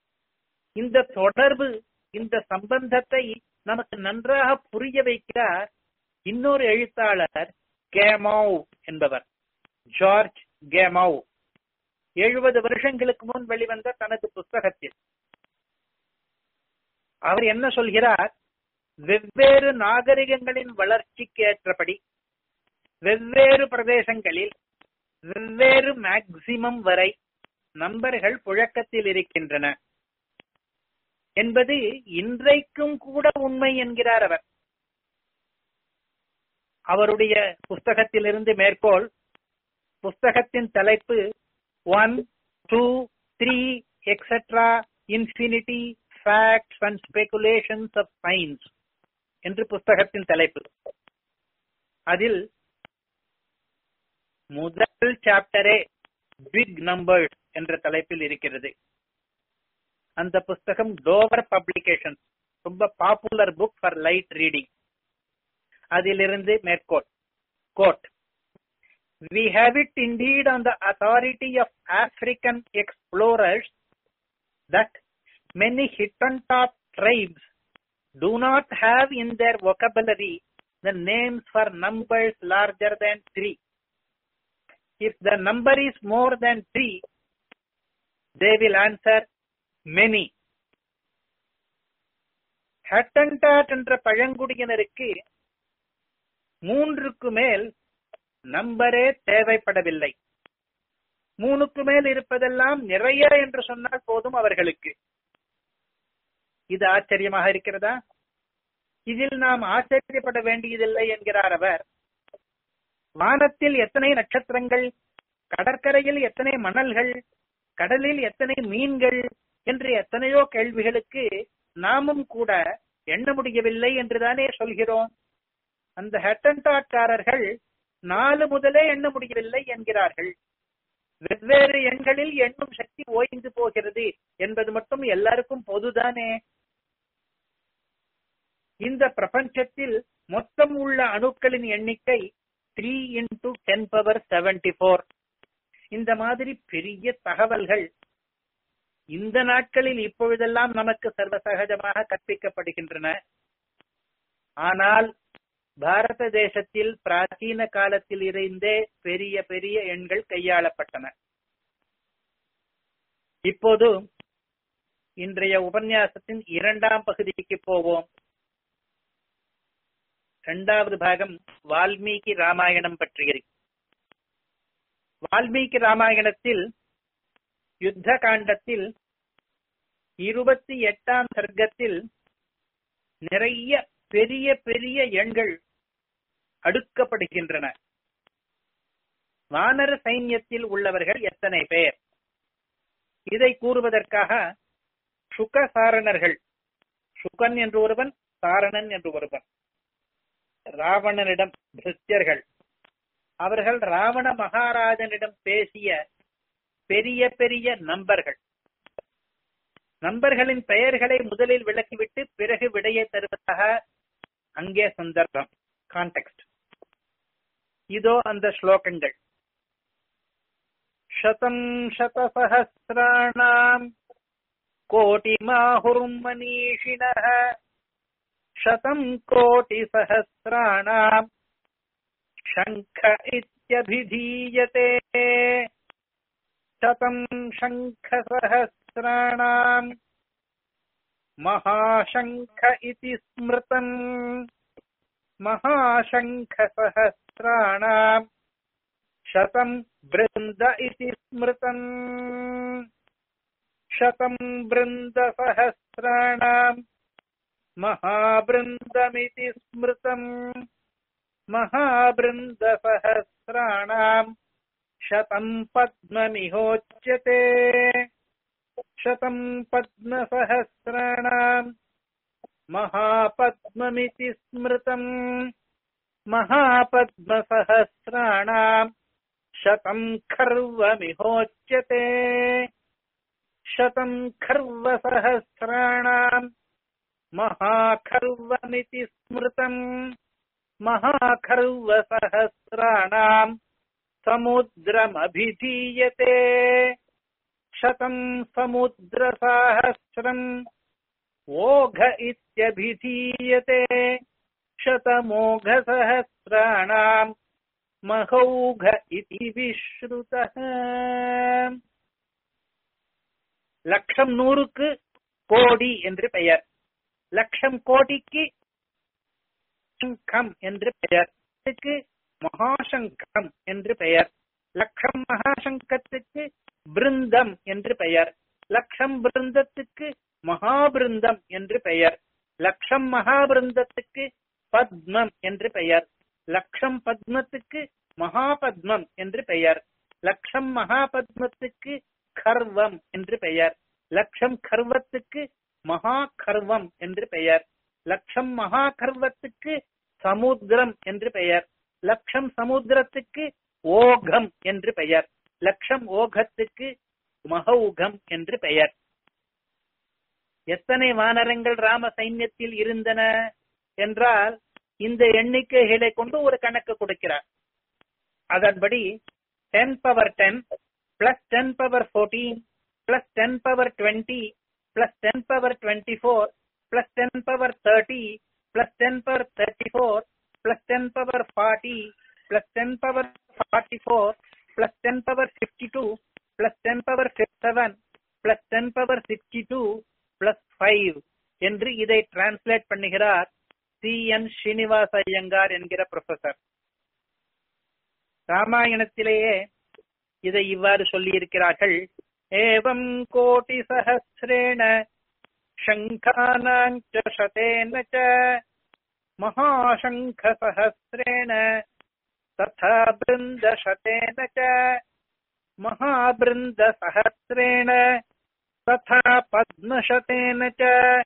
இந்த தொடர்பு இந்த சம்பந்தத்தை நமக்கு நன்றாக புரிய வைக்கிறார் இன்னொரு எழுத்தாளர் கேமவ் என்பவர் ஜார்ஜ் கேமவ் எழுபது வருஷங்களுக்கு முன் வெளிவந்த தனது புஸ்தகத்தில் அவர் என்ன சொல்கிறார் வெவ்வேறு நாகரிகங்களின் வளர்ச்சிக்கு ஏற்றபடி வெவ்வேறு பிரதேசங்களில் வெவ்வேறு மேக்சிமம் வரை நம்பர்கள் புழக்கத்தில் இருக்கின்றன என்பது இன்றைக்கும் கூட உண்மை என்கிறார் அவர் அவருடைய புஸ்தகத்திலிருந்து மேற்கோள் புஸ்தகத்தின் தலைப்பு one two three etcetera infinity facts and speculations of science என்று புஸ்தகத்தின் தலைப்பு அதில் முதல் சாப்டரே பிக் நம்பர் என்ற தலைப்பில் இருக்கிறது அந்த புஸ்தகம் டோவர் பப்ளிகேஷன் ரொம்ப popular book for light reading அதிலிருந்து மேற்கோள் quote We have it indeed on the authority of African explorers that many Hittittop tribes do not have in their vocabulary the names for numbers larger than three. If the number is more than three, they will answer many. Hottentot என்ற பழங்குடியினருக்கு மூன்றுக்கு மேல் நம்பரே தேவைப்படவில்லை மூணுக்கு மேல் இருப்பதெல்லாம் நிறைய என்று சொன்னால் போதும் அவர்களுக்கு இது ஆச்சரியமாக இருக்கிறதா இதில் நாம் ஆச்சரியப்பட வேண்டியதில்லை என்கிறார் அவர் வானத்தில் எத்தனை நட்சத்திரங்கள் கடற்கரையில் எத்தனை மணல்கள் கடலில் எத்தனை மீன்கள் என்று எத்தனையோ கேள்விகளுக்கு நாமும் கூட எண்ண முடியவில்லை என்றுதானே சொல்கிறோம் அந்த ஹெட்டன்டாட்காரர்கள் நாலு முதலே எண்ண முடியவில்லை என்கிறார்கள் வெவ்வேறு எண்களில் எண்ணும் சக்தி ஓய்ந்து போகிறது என்பது மட்டும் எல்லாருக்கும் பொதுதானே இந்த பிரபஞ்சத்தில் மொத்தம் உள்ள அணுக்களின் எண்ணிக்கை three into ten power seventy four இந்த மாதிரி பெரிய தகவல்கள் இந்த நாட்களில் இப்பொழுதெல்லாம் நமக்கு சர்வசகஜமாக கற்பிக்கப்படுகின்றன ஆனால் பாரத தேசத்தில் பிராச்சீன காலத்தில் இருந்தே பெரிய பெரிய எண்கள் கையாளப்பட்டன இப்போது இன்றைய உபன்யாசத்தின் இரண்டாம் பகுதிக்கு போவோம் இரண்டாவது பாகம் வால்மீகி ராமாயணம் பற்றியது வால்மீகி ராமாயணத்தில் யுத்த காண்டத்தில் இருபத்தி எட்டாம் சர்க்கத்தில் நிறைய பெரிய பெரிய எண்கள் அடுக்கப்படுகின்றன வானர சைன்யத்தில் உள்ளவர்கள் எத்தனை பேர் இதை கூறுவதற்காக சுகசாரணர்கள் சுகன் என்று ஒருவன் சாரணன் என்று ஒருவன் ராவணனிடம் பிருத்தியர்கள் அவர்கள் ராவண மகாராஜனிடம் பேசிய பெரிய பெரிய நம்பர்கள் நம்பர்களின் பெயர்களை முதலில் விளக்கிவிட்டு பிறகு விடையை தருவதாக அங்கே சந்தர்ப்பம் கான்டெக்ட் இதோ அந்த ஸ்லோகங்கள் शतम् शतसहस्राणाम् कोटिमाहुर्मनीषिणः शतम् कोटिसहस्राणाम् शङ्ख इत्यभिधीयते शतम् शङ्खसहस्राणाम् महाशङ्ख इति स्मृतम् महाशङ्खसहस्राणाम् शतम् बृन्द इति स्मृतम् शतम् बृन्दसहस्राणाम् महाबृन्दमिति स्मृतम् महाबृन्दसहस्राणाम् शतम् पद्ममिहोच्यते शतम् पद्मसहस्राणाम् महापद्ममिति स्मृतम् महापद्मसहस्राणाम् शतम् खर्वमिहोच्यते शतम् खर्वसहस्राणाम् महाखर्वमिति स्मृतम् महाखर्वसहस्राणाम् समुद्रमभिधीयते शतम् समुद्रसाहस्रम् ओघ इत्यभिधीयते शतमोघसहस्राणाम् மகௌக இதி விஸ்ருதः லட்சம் நூறுக்கு கோடி என்று பெயர் லட்சம் கோடிக்கு சங்கம் என்று பெயர் இதுக்கு மகாசங்கம் என்று பெயர் லட்சம் மகாசங்கத்துக்கு பிருந்தம் என்று பெயர் லட்சம் பிருந்தத்துக்கு மகாபிருந்தம் என்று பெயர் லட்சம் மகாபிருந்தத்துக்கு பத்மம் என்று பெயர் லட்சம் பத்மத்துக்கு மகாபத்மம் என்று பெயர் லட்சம் மகாபத்மத்துக்கு கர்வம் என்று பெயர் லட்சம் கர்வத்துக்கு மகா கர்வம் என்று பெயர் லட்சம் மகா கர்வத்துக்கு சமுத்திரம் என்று பெயர் லட்சம் சமுத்திரத்துக்கு ஓகம் என்று பெயர் லட்சம் ஓகத்துக்கு மகௌகம் என்று பெயர் எத்தனை வானரங்கள் ராம சைன்யத்தில் இருந்தன என்றால் இந்த எண்ணிக்கைகளை கொண்டு ஒரு கணக்கு கொடுக்கிறார் அதன்படி ten power ten plus ten power fourteen plus ten power twenty plus ten power twenty four plus ten power thirty plus ten power thirty four plus ten power forty plus ten power forty four plus ten power fifty two plus ten power seven plus ten power sixty two plus five என்று இதை translate பண்ணுகிறார் C N Srinivasa Iyengar என்கிற professor ராமாயணத்திலேயே இதை இவ்வாறு சொல்லி இருக்கிறார்கள் ஏவம் கோட்டி சஹசிரேண शङ्खानाञ्च शतेन च महाशङ्खसहस्रेण तथा बृन्दशतेन च महाबृन्दसहस्रेण तथा पद्मशतेन च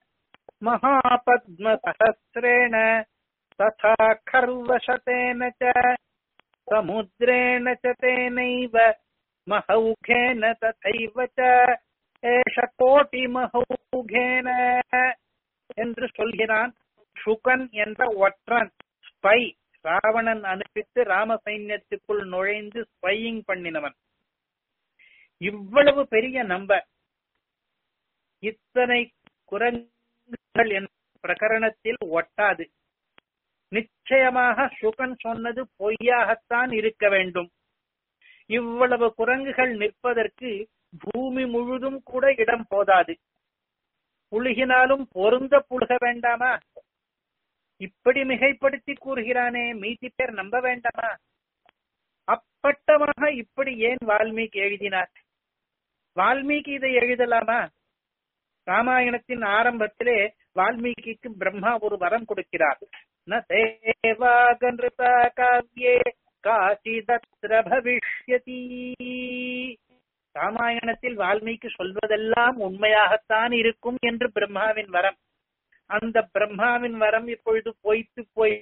महापद्मसहस्रेण तथा खर्वशतेन च समुद्रेण च तेनैव महौघेन तथैव च ஏஷ கோட்டி மகௌகேன என்று சொல்கிறான் சுகன் என்ற ஒற்றன் ஸ்பை ராவணன் அனுப்பித்து ராம சைன்யத்துக்குள் நுழைந்து ஸ்பையிங் பண்ணினவன் இவ்வளவு பெரிய நம்பர் இத்தனை குரங்குகள் என்ற பிரகரணத்தில் ஒட்டாது நிச்சயமாக சுகன் சொன்னது பொய்யாகத்தான் இருக்க வேண்டும் இவ்வளவு குரங்குகள் நிற்பதற்கு பூமி முழுதும் கூட இடம் போதாது புழுகினாலும் பொருந்த புழுக வேண்டாமா இப்படி மிகைப்படுத்தி கூறுகிறானே மீதி பேர் நம்ப வேண்டாமா அப்பட்டமாக இப்படி ஏன் வால்மீகி எழுதினார் வால்மீகி இதை எழுதலாமா ராமாயணத்தின் ஆரம்பத்திலே வால்மீகிக்கு பிரம்மா ஒரு வரம் கொடுக்கிறார் ந சேவாகன்றுத காவியே காசிதத்ர பவிஷ்யதி ராமாயணத்தில் வால்மீகி சொல்வதெல்லாம் உண்மையாகத்தான் இருக்கும் என்று பிரம்மாவின் வரம் அந்த பிரம்மாவின் வரம் இப்பொழுது பொய்த்து போய்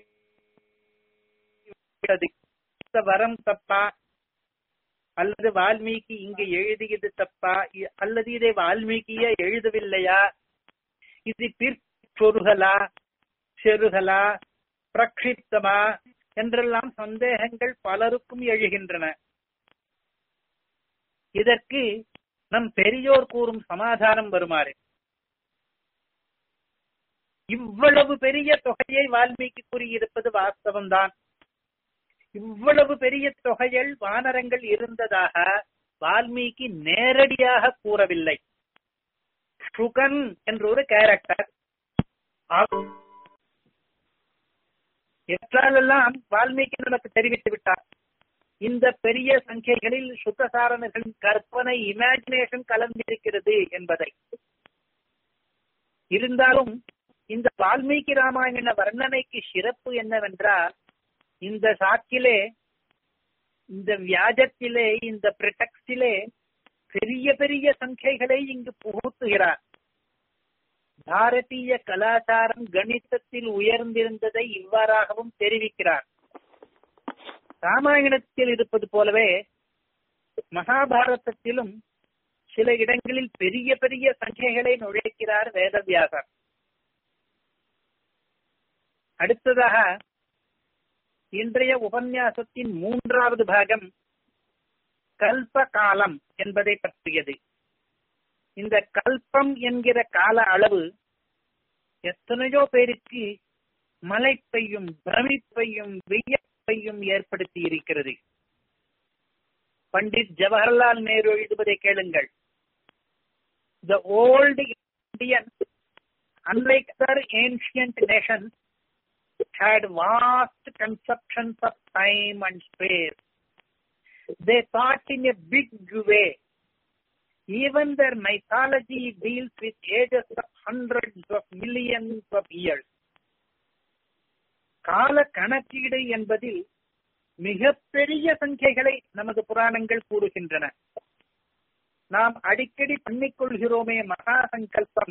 இந்த வரம் தப்பா அல்லது வால்மீகி இங்கு எழுதியது தப்பா அல்லது இதை வால்மீகிய எழுதவில்லையா இது பிற்சொருகலா செருகலா பிரக்ஷிப்தமா என்றெல்லாம் சந்தேகங்கள் பலருக்கும் எழுகின்றன இதற்கு நம் பெரியோர் கூறும் சமாதானம் வருமாறு இவ்வளவு பெரிய தொகையை வால்மீகி கூறியிருப்பது வாஸ்தவம்தான் இவ்வளவு பெரிய தொகையில் வானரங்கள் இருந்ததாக வால்மீகி நேரடியாக கூறவில்லை சுகன் என்ற ஒரு கேரக்டர் எற்றாலெல்லாம் வால்மீகி நமக்கு தெரிவித்து விட்டார் இந்த பெரிய சங்கைகளில் சுத்தசாரணர்களின் கற்பனை இமேஜினேஷன் கலந்திருக்கிறது என்பதை இருந்தாலும் இந்த வால்மீகி ராமாயண வர்ணனைக்கு சிறப்பு என்னவென்றால் இந்த சாக்கிலே இந்த வியாஜத்திலே இந்த பிரிட்டக்ஸிலே பெரிய பெரிய சங்கைகளை இங்கு புகுத்துகிறார் பாரதிய கலாச்சாரம் கணிதத்தில் உயர்ந்திருந்ததை இவ்வாறாகவும் தெரிவிக்கிறார் ராமாயணத்தில் இருப்பது போலவே மகாபாரதத்திலும் சில இடங்களில் பெரிய பெரிய சங்கைகளை நுழைக்கிறார் வேதவியாசர் அடுத்ததாக இன்றைய உபன்யாசத்தின் மூன்றாவது பாகம் கல்ப காலம் என்பதை பற்றியது இந்த கல்பம் என்கிற கால அளவு எத்தனையோ பேருக்கு மலைப்பையும் பிரமிப்பையும் வியப்பையும் ஏற்படுத்தி இருக்கிறது பண்டிட் ஜவஹர்லால் நேரு எழுதுவதை கேளுங்கள் the old Indian unlike other ancient nations had vast conceptions of time and space they thought in a big way even their mythology deals with ages of hundreds of millions of years கால கணக்கீடு என்பதில் மிகப்பெரிய சங்கைகளை நமது புராணங்கள் கூறுகின்றன நாம் அடிக்கடி பண்ணிக்கொள்கிறோமே மகா சங்கல்பம்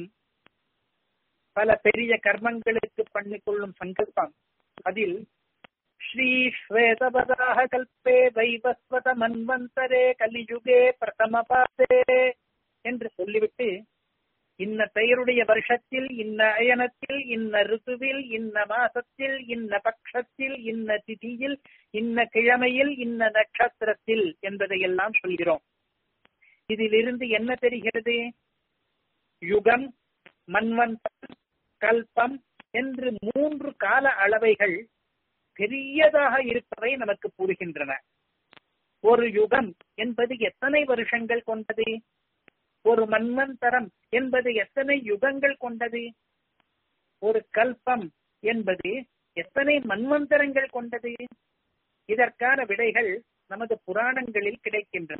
பல பெரிய கர்மங்களுக்கு பண்ணிக்கொள்ளும் சங்கல்பம் அதில் ஸ்ரீ ஸ்வேதபதாக கல்பே வைவஸ்வத மன்வந்தரே கலியுகே பிரதம பாதே என்று சொல்லிவிட்டு இன்ன பெயருடைய வருஷத்தில் இன்ன அயனத்தில் இன்ன ருத்துவில் இன்ன மாசத்தில் இன்ன பட்சத்தில் இன்ன திதியில் இன்ன கிழமையில் இன்ன நட்சத்திரத்தில் என்பதையெல்லாம் சொல்கிறோம் இதிலிருந்து என்ன தெரிகிறது யுகம் மன்வந்தம் கல்பம் என்று மூன்று கால அளவைகள் பெரியதாக இருப்பதை நமக்கு கூறுகின்றன ஒரு யுகம் என்பது எத்தனை வருஷங்கள் கொண்டது ஒரு மன்வந்தரம் என்பது எத்தனை யுகங்கள் கொண்டது ஒரு கல்பம் என்பது எத்தனை மன்வந்தரங்கள் கொண்டது இதற்கான விடைகள் நமது புராணங்களில் கிடைக்கின்றன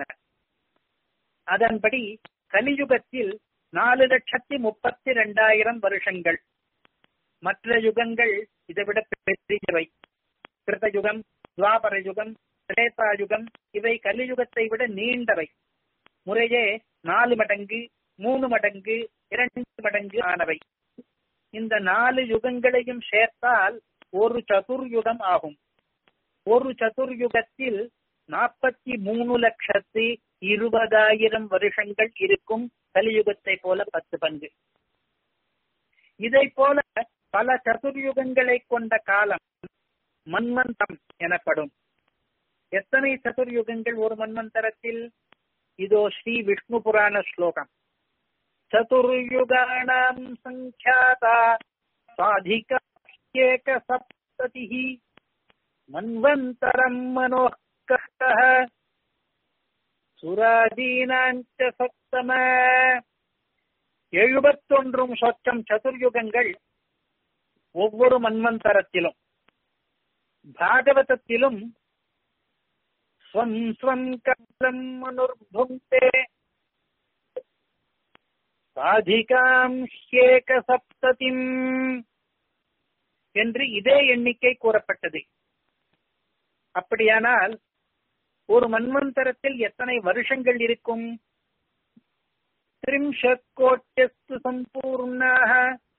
அதன்படி கலியுகத்தில் நாலு லட்சத்தி முப்பத்தி ரெண்டாயிரம் வருஷங்கள் மற்ற யுகங்கள் இதைவிட பெரியவை கிருதயுகம் துவாபர யுகம் திரேதா யுகம் இவை கலியுகத்தை விட நீண்டவை முறையே நாலு மடங்கு மூணு மடங்கு இரண்டு மடங்கு ஆனவை இந்த நாலு யுகங்களையும் சேர்த்தால் ஒரு சதுர்யுகம் ஆகும் ஒரு சதுர்யுகத்தில் நாற்பத்தி மூணு லட்சத்தி இருபதாயிரம் வருஷங்கள் இருக்கும் கலியுகத்தை போல பத்து பங்கு இதை போல பல சதுர்யுகங்களை கொண்ட காலம் மன்வந்தம் எனப்படும் எத்தனை சதுர்யுகங்கள் ஒரு மன்வந்தரத்தில் இதோ ஸ்ரீ விஷ்ணு புராண ஸ்லோகம் சதுர்யுகாணாம் சங்கியாதா சாதிகா ஏக சப்ததி மன்வந்தரம் மனோகः சுராதீனாஞ்ச சப்தம எழுபத்தொன்றும் சொச்சம் சதுர்யுகங்கள் ஒவ்வொரு மன்வந்தரத்திலும் பாகவதத்திலும் ஸ்வம் ஸ்வம் கலம் அனுர்புங்கே சாதிகாம் ஏக சப்ததிம் என்று இதே எண்ணிக்கை கூறப்பட்டது அப்படியானால் ஒரு மன்வந்தரத்தில் எத்தனை வருஷங்கள் இருக்கும் திரிம்ஷத் கோட்டியஸ்து சம்பூர்ணாக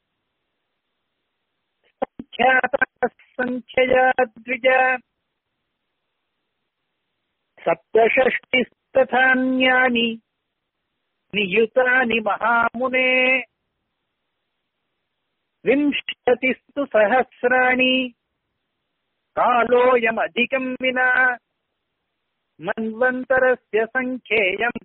சங்கியா த்விஜ சப்தஷ்டிஸ்ததான்யானி நியுதானி மகாமுனே விம்சதிஸ்து சஹசிராணி காலோயம் அதிகம் வினா மன்வந்தரஸ்ய சங்கேயம்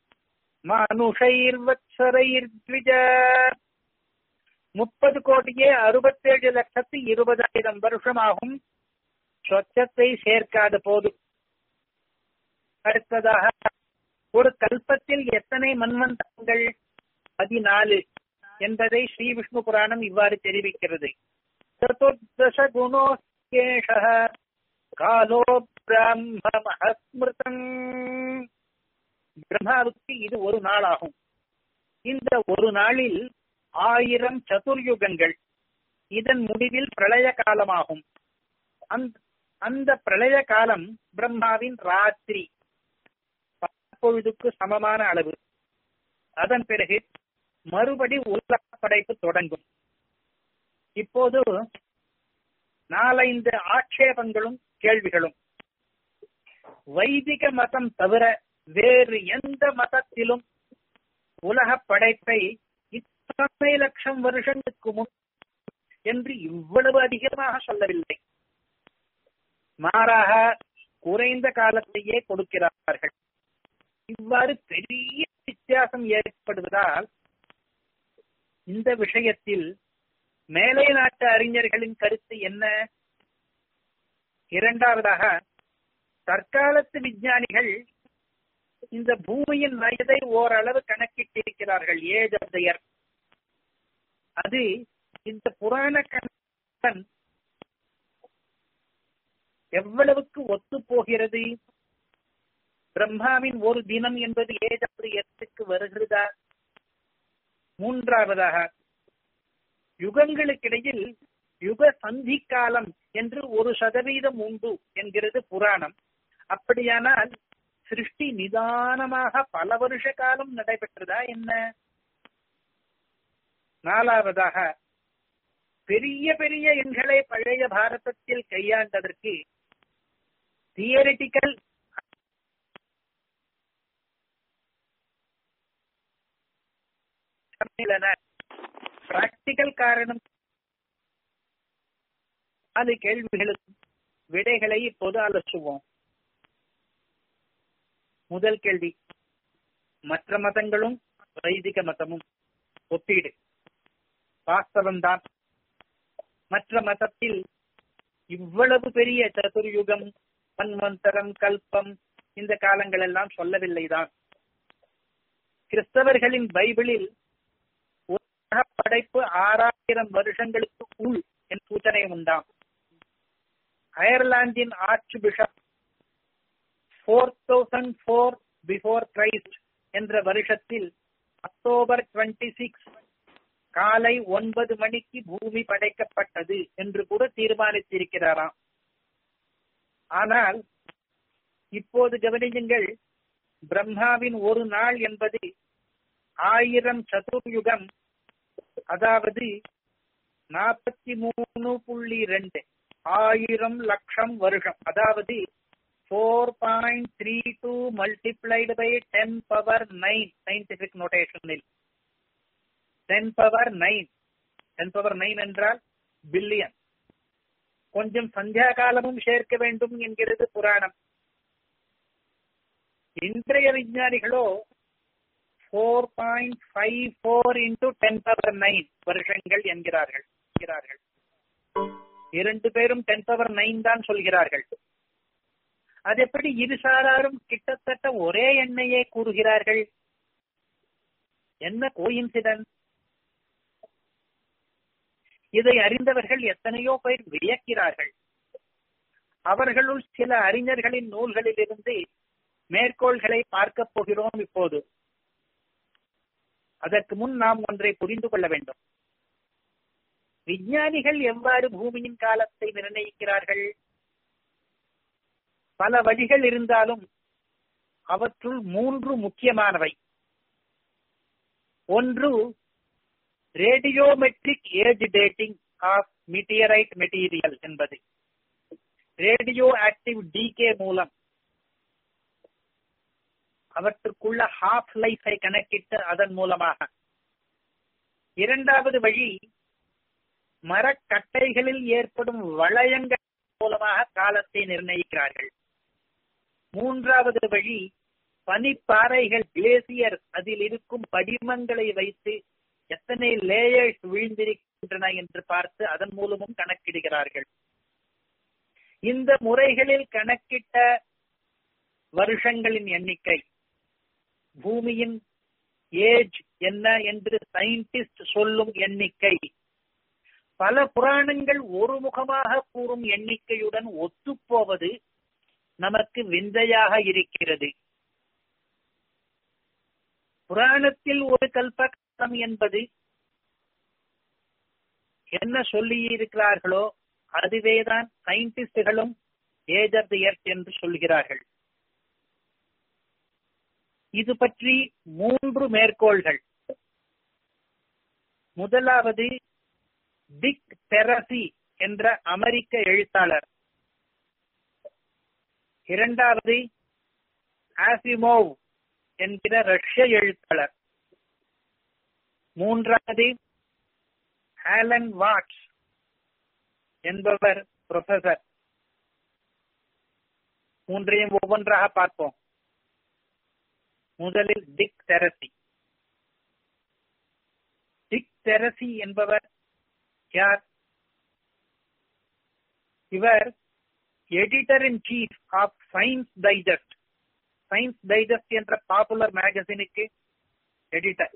மானுஷைர்வத்சரைர்த்விஜ முப்பது கோடியே அறுபத்தேழு லட்சத்து இருபதாயிரம் வருஷமாகும் சொச்சத்தை சேர்க்காத போது அடுத்ததாக ஒரு கல்பத்தில் எத்தனை மன்வந்தங்கள் பதினாலு என்பதை ஸ்ரீ விஷ்ணு புராணம் இவ்வாறு தெரிவிக்கிறது சதுர்தச குணோகேஷ காலோ பிரம்மஸ்மிருதம் பிரம்மாவுக்கு இது ஒரு நாளாகும் இந்த ஒரு நாளில் ஆயிரம் சதுர்யுகங்கள் இதன் முடிவில் பிரளய காலமாகும் அந்த பிரளய காலம் பிரம்மாவின் ராத்திரி பொழுதுக்கு சமமான அளவு அதன் பிறகு மறுபடி உலக படைப்பு தொடங்கும் இப்போது நாலைந்து ஆட்சேபங்களும் கேள்விகளும் வைதிக மதம் தவிர வேறு எந்த மதத்திலும் உலக படைப்பை இத்தனை லட்சம் வருஷங்களுக்கு முன் என்று இவ்வளவு அதிகமாக சொல்லவில்லை மாறாக குறைந்த காலத்தையே கொடுக்கிறார்கள் இவ்வாறு பெரிய வித்தியாசம் வித்தியாசம் ஏற்படுவதால் இந்த விஷயத்தில் மேலை நாட்டு அறிஞர்களின் கருத்து என்ன இரண்டாவதாக தற்காலத்து விஞ்ஞானிகள் இந்த பூமியின் வயதை ஓரளவு கணக்கிட்டிருக்கிறார்கள் ஏஜ் ஆஃப் த எர்த் அது இந்த புராண கணக்கன் எவ்வளவுக்கு ஒத்து போகிறது பிரம்மாவின் ஒரு தினம் என்பது ஏஜ் ஆஃப் த எர்த்துக்கு வருகிறதா மூன்றாவதாக யுகங்களுக்கிடையில் யுக சந்தி காலம் என்று ஒரு சதவீதம் உண்டு என்கிறது புராணம் அப்படியானால் சிருஷ்டி நிதானமாக பல வருஷ காலம் நடைபெற்றதா என்ன நாலாவதாக பெரிய பெரிய எண்களை பழைய பாரதத்தில் கையாண்டதற்கு தியரிட்டிக்கல் பிராக்டிக்கல் காரணம் அது கேள்விகளுக்கு விடைகளை இப்போது அலசுவோம் முதல் கேள்வி மற்ற மதங்களும் வைதிக மதமும் ஒப்பீடு வாஸ்தவம்தான் மற்ற மதத்தில் இவ்வளவு பெரிய சதுர்யுகம் மன்வந்தரம் கல்பம் இந்த காலங்கள் எல்லாம் சொல்லவில்லைதான் கிறிஸ்தவர்களின் பைபிளில் உலக படைப்பு ஆறாயிரம் வருஷங்களுக்கு உள் என் சூச்சனை உண்டாம் அயர்லாந்தின் archbishop four thousand four before Christ என்ற வருஷத்தில் அக்டோபர் டுவெண்ட்டி சிக்ஸ் காலை ஒன்பது மணிக்கு பூமி படைக்கப்பட்டது என்று கூட தீர்மானித்திருக்கிறாராம் ஆனால் இப்போது கவனியுங்கள் பிரம்மாவின் ஒரு நாள் என்பது ஆயிரம் சதுர்யுகம் அதாவது நாற்பத்தி மூணு புள்ளி ரெண்டு ஆயிரம் லட்சம் வருஷம் அதாவது four point three two multiplied by ten power nine scientific நோட்டேஷனில் ten power nine ten power nine என்றால் பில்லியன் கொஞ்சம் சந்தியா காலமும் சேர்க்க வேண்டும் என்கிறது புராணம் இன்றைய விஞ்ஞானிகளோ four point five four into ten power nine வருஷங்கள் என்கிறார்கள் என்கிறார்கள் இரண்டு பேரும் டென் பவர் நைன் தான் சொல்கிறார்கள் அது எப்படி இரு சாராரும் கிட்டத்தட்ட ஒரே எண்ணையே கூறுகிறார்கள் என்ன கோயின்சிடன்ஸ் இதை அறிந்தவர்கள் எத்தனையோ பேர் வியக்கிறார்கள் அவர்களுள் சில அறிஞர்களின் நூல்களிலிருந்து மேற்கோள்களை பார்க்க போகிறோம் இப்போது அதற்கு முன் நாம் ஒன்றை புரிந்து கொள்ள வேண்டும் விஞ்ஞானிகள் எவ்வாறு பூமியின் காலத்தை நிர்ணயிக்கிறார்கள் பல வழிகள் இருந்தாலும் அவற்றுள் மூன்று முக்கியமானவை ஒன்று radiometric age dating of meteorite material என்பது ரேடியோ ஆக்டிவ் டிகே மூலம் அவற்றுக்குள்ள ஹாஃப் லைஃபை கணக்கிட்டு அதன் மூலமாக இரண்டாவது வழி மரக்கட்டைகளில் ஏற்படும் வளையங்கள் மூலமாக காலத்தை நிர்ணயிக்கிறார்கள் மூன்றாவது வழி பனிப்பாறைகள் கிளேசியர் அதில் இருக்கும் படிமங்களை வைத்து எத்தனை லேயர்ஸ் விழுந்திருக்கின்றன என்று பார்த்து அதன் மூலமும் கணக்கிடுகிறார்கள் இந்த முறைகளில் கணக்கிட்ட வருஷங்களின் எண்ணிக்கை பூமியின் ஏஜ் என்ன என்று சயின்டிஸ்ட் சொல்லும் எண்ணிக்கை பல புராணங்கள் ஒருமுகமாக கூறும் எண்ணிக்கையுடன் ஒத்துப்போவது நமக்கு விந்தையாக இருக்கிறது புராணத்தில் ஒரு கல்பகாலம் என்பது என்ன சொல்லி இருக்கிறார்களோ அதுவேதான் சயின்டிஸ்டுகளும் ஏஜ் ஆஃப் தி எர்த் என்று சொல்கிறார்கள் இது பற்றி மூன்று மேற்கோள்கள் முதலாவது டிக் தெரசி என்ற அமெரிக்க எழுத்தாளர் இரண்டாவது ஆசிமோவ் என்கிற ரஷ்ய எழுத்தாளர் மூன்றாவது ஆலன் வாட்ஸ் என்பவர் ப்ரொஃபசர் மூன்றையும் ஒவ்வொன்றாக பார்ப்போம் முதலில் டிக் தெரசி தெரசி என்பவர் யார் இவர் editor in chief of science digest science digest என்ற பாப்புலர் மேகசினுக்கு எடிட்டர்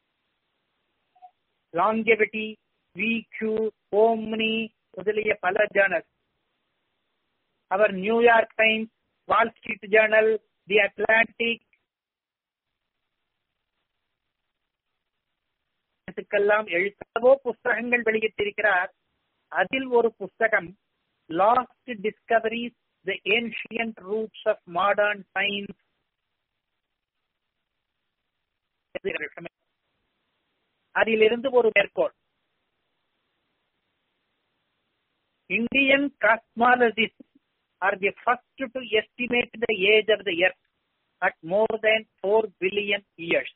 லாங்கெவிட்டி விக்யூ ஓம்னி முதலிய பல ஜேர்னல் அவர் New York Times Wall Street journal the Atlantic இதுக்கெல்லாம் எழுத்தவோ புஸ்தகங்கள் வெளியிட்டிருக்கிறார் அதில் ஒரு புஸ்தகம் lost discoveries the ancient roots of modern science அதிலிருந்து ஒரு மேற்கோள் Indian cosmologist are the first to estimate the age of the earth at more than 4 billion years.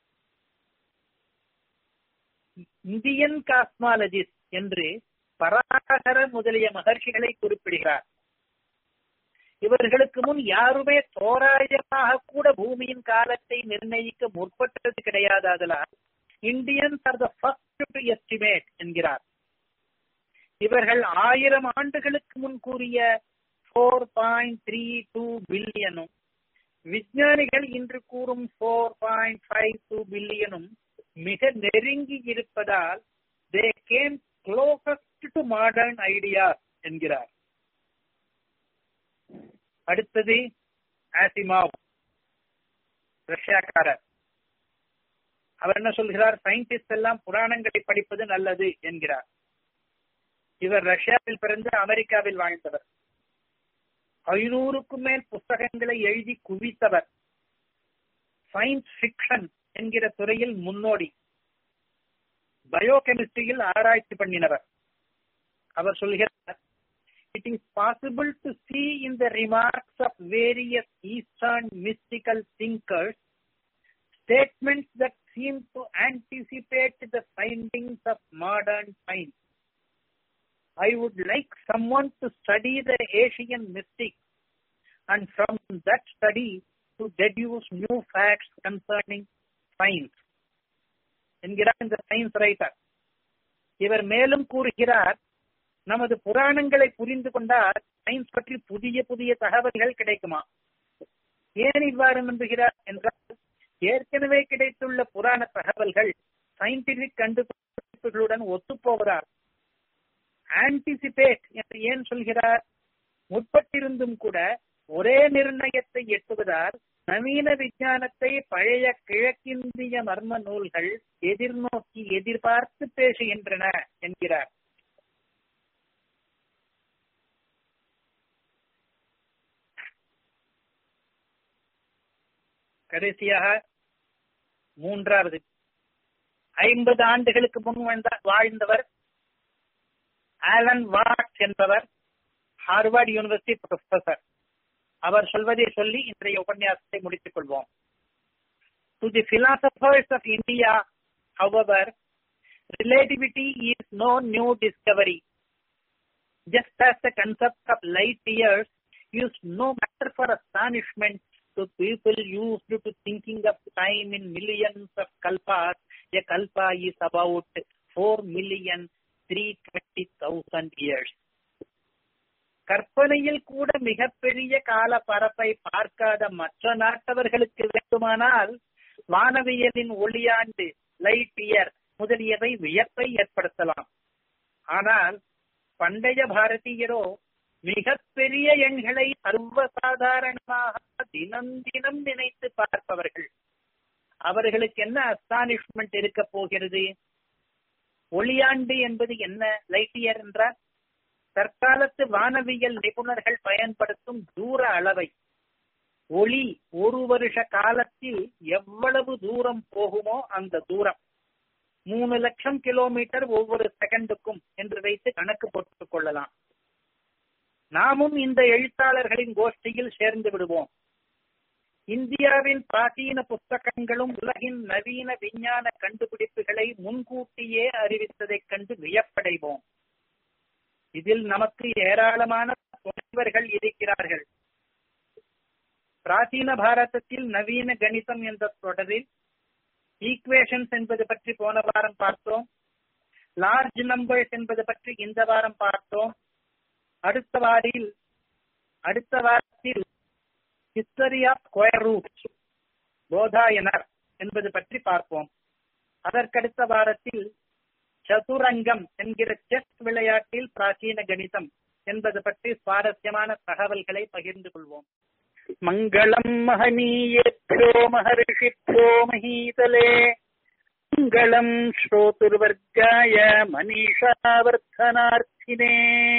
Indian cosmologist என்று பராகர முதலிய மகர்ஷிகளை குறிப்பிடுகிறார் இவர்களுக்கு முன் யாருமே தோராயமாக கூட பூமியின் காலத்தை நிர்ணயிக்க முற்பட்டது கிடையாதலால் Indians are the first to estimate என்கிறார் இவர்கள் ஆயிரம் ஆண்டுகளுக்கு முன் கூறிய ஃபோர் பாயிண்ட் த்ரீ டூ பில்லியனும் விஞ்ஞானிகள் இன்று கூறும் ஃபோர் பாயிண்ட் ஃபைவ் டூ பில்லியனும் மிக நெருங்கி இருப்பதால் they came closest to modern idea என்கிறார் அடுத்தது ஆசிமாவ் ரஷ்யாக்காரர் அவர் என்ன சொல்கிறார் சயின்டிஸ்ட் எல்லாம் புராணங்களை படிப்பது நல்லது என்கிறார் இவர் ரஷ்யாவில் பிறந்து அமெரிக்காவில் வாழ்ந்தவர் ஐநூறுக்கும் மேல் புஸ்தகங்களை எழுதி குவித்தவர் சயின்ஸ் பிக்ஷன் என்கிற துறையில் முன்னோடி பயோகெமிஸ்ட்ரியில் ஆராய்ச்சி பண்ணினவர் அவர் சொல்கிறார் it is possible to see in the remarks of various eastern mystical thinkers statements that seem to anticipate the findings of modern science I would like someone to study the Asian mystics and from that study to deduce new facts concerning science. என்கிறார் இந்த science writer இவர் மேலும் கூறுகிறார் நமது புராணங்களை புரிந்து கொண்டால் science பற்றி புதிய புதிய தகவல்கள் கிடைக்குமா ஏன் இவ்வாறு நம்புகிறார் என்றால் ஏற்கனவே கிடைத்துள்ள புராண தகவல்கள் சயின்டிபிக் கண்டுபிடிப்புகளுடன் ஒத்துப்போவதால் ஆன்டிசிபேட் என்று ஏன் சொல்கிறார் முற்பட்டிருந்தும் கூட ஒரே நிர்ணயத்தை எட்டுவதால் நவீன விஞ்ஞானத்தை பழைய கிழக்கிந்திய மர்ம நூல்கள் எதிர்நோக்கி எதிர்பார்த்து பேசுகின்றன என்கிறார் கடைசியாக மூன்றாவது ஐம்பது ஆண்டுகளுக்கு முன் வாழ்ந்தவர் ஆலன் வாட் என்பவர் ஹார்வர்ட் யூனிவர்சிட்டி ப்ரொஃபசர் அவர் சொல்வதை சொல்லி இன்றைய உபன்யாசத்தை முடித்துக் கொள்வோம் to the philosophers of India however relativity is no new discovery just as the concept of light years is no matter for astonishment to people used to thinking of time in millions of kalpas. A kalpa is about 4 million 320,000 years. கற்பனையில் கூட மிகப்பெரிய கால பரப்பை பார்க்காத மற்ற நாட்டவர்களுக்கு வேண்டுமானால் வானவியலின் ஒளியாண்டு light year முதலியவை வியப்பை ஏற்படுத்தலாம் ஆனால் பண்டைய பாரதியரோ மிகப்பெரிய எண்களை சர்வசாதாரணமாக தினம் தினம் நினைத்து பார்ப்பவர்கள் அவர்களுக்கு என்ன அஸ்டானிஷ்மெண்ட் இருக்க போகிறது ஒளியாண்டு என்பது என்ன லைட் இயர் என்றால் தற்காலத்து வானவியல் நிபுணர்கள் பயன்படுத்தும் தூர அளவை ஒளி ஒரு வருஷ காலத்தில் எவ்வளவு தூரம் போகுமோ அந்த தூரம் மூணு லட்சம் கிலோமீட்டர் ஒவ்வொரு செகண்டுக்கும் என்று வைத்து கணக்கு போட்டுக் கொள்ளலாம் நாமும் இந்த எழுத்தாளர்களின் கோஷ்டியில் சேர்ந்து விடுவோம் இந்தியாவின் பிராச்சீன புஸ்தகங்களும் உலகின் நவீன விஞ்ஞான கண்டுபிடிப்புகளை முன்கூட்டியே அறிவித்ததைக் கண்டு வியப்படைவோம் இதில் நமக்கு ஏராளமான துணைவர்கள் இருக்கிறார்கள் பிராச்சீன பாரதத்தில் நவீன கணிதம் என்ற தொடரில் ஈக்குவேஷன்ஸ் என்பது பற்றி போன வாரம் பார்த்தோம் லார்ஜ் நம்பர்ஸ் என்பது பற்றி இந்த வாரம் பார்த்தோம் அடுத்த வாரில் அடுத்த வாரத்தில் history of square root Bodhayanar என்பது பற்றி பார்ப்போம் அதற்கடுத்த வாரத்தில் சதுரங்கம் என்கிற செஸ் விளையாட்டில் பிராச்சீன கணிதம் என்பது பற்றி சுவாரஸ்யமான தகவல்களை பகிர்ந்து கொள்வோம் மங்களம் மகனீயேभ्यो மகர்ஷிभ्यो மகீதலே மங்களம் ஸ்ரோதுர்வர்காய மனிஷாவர்த்தனார்த்தினே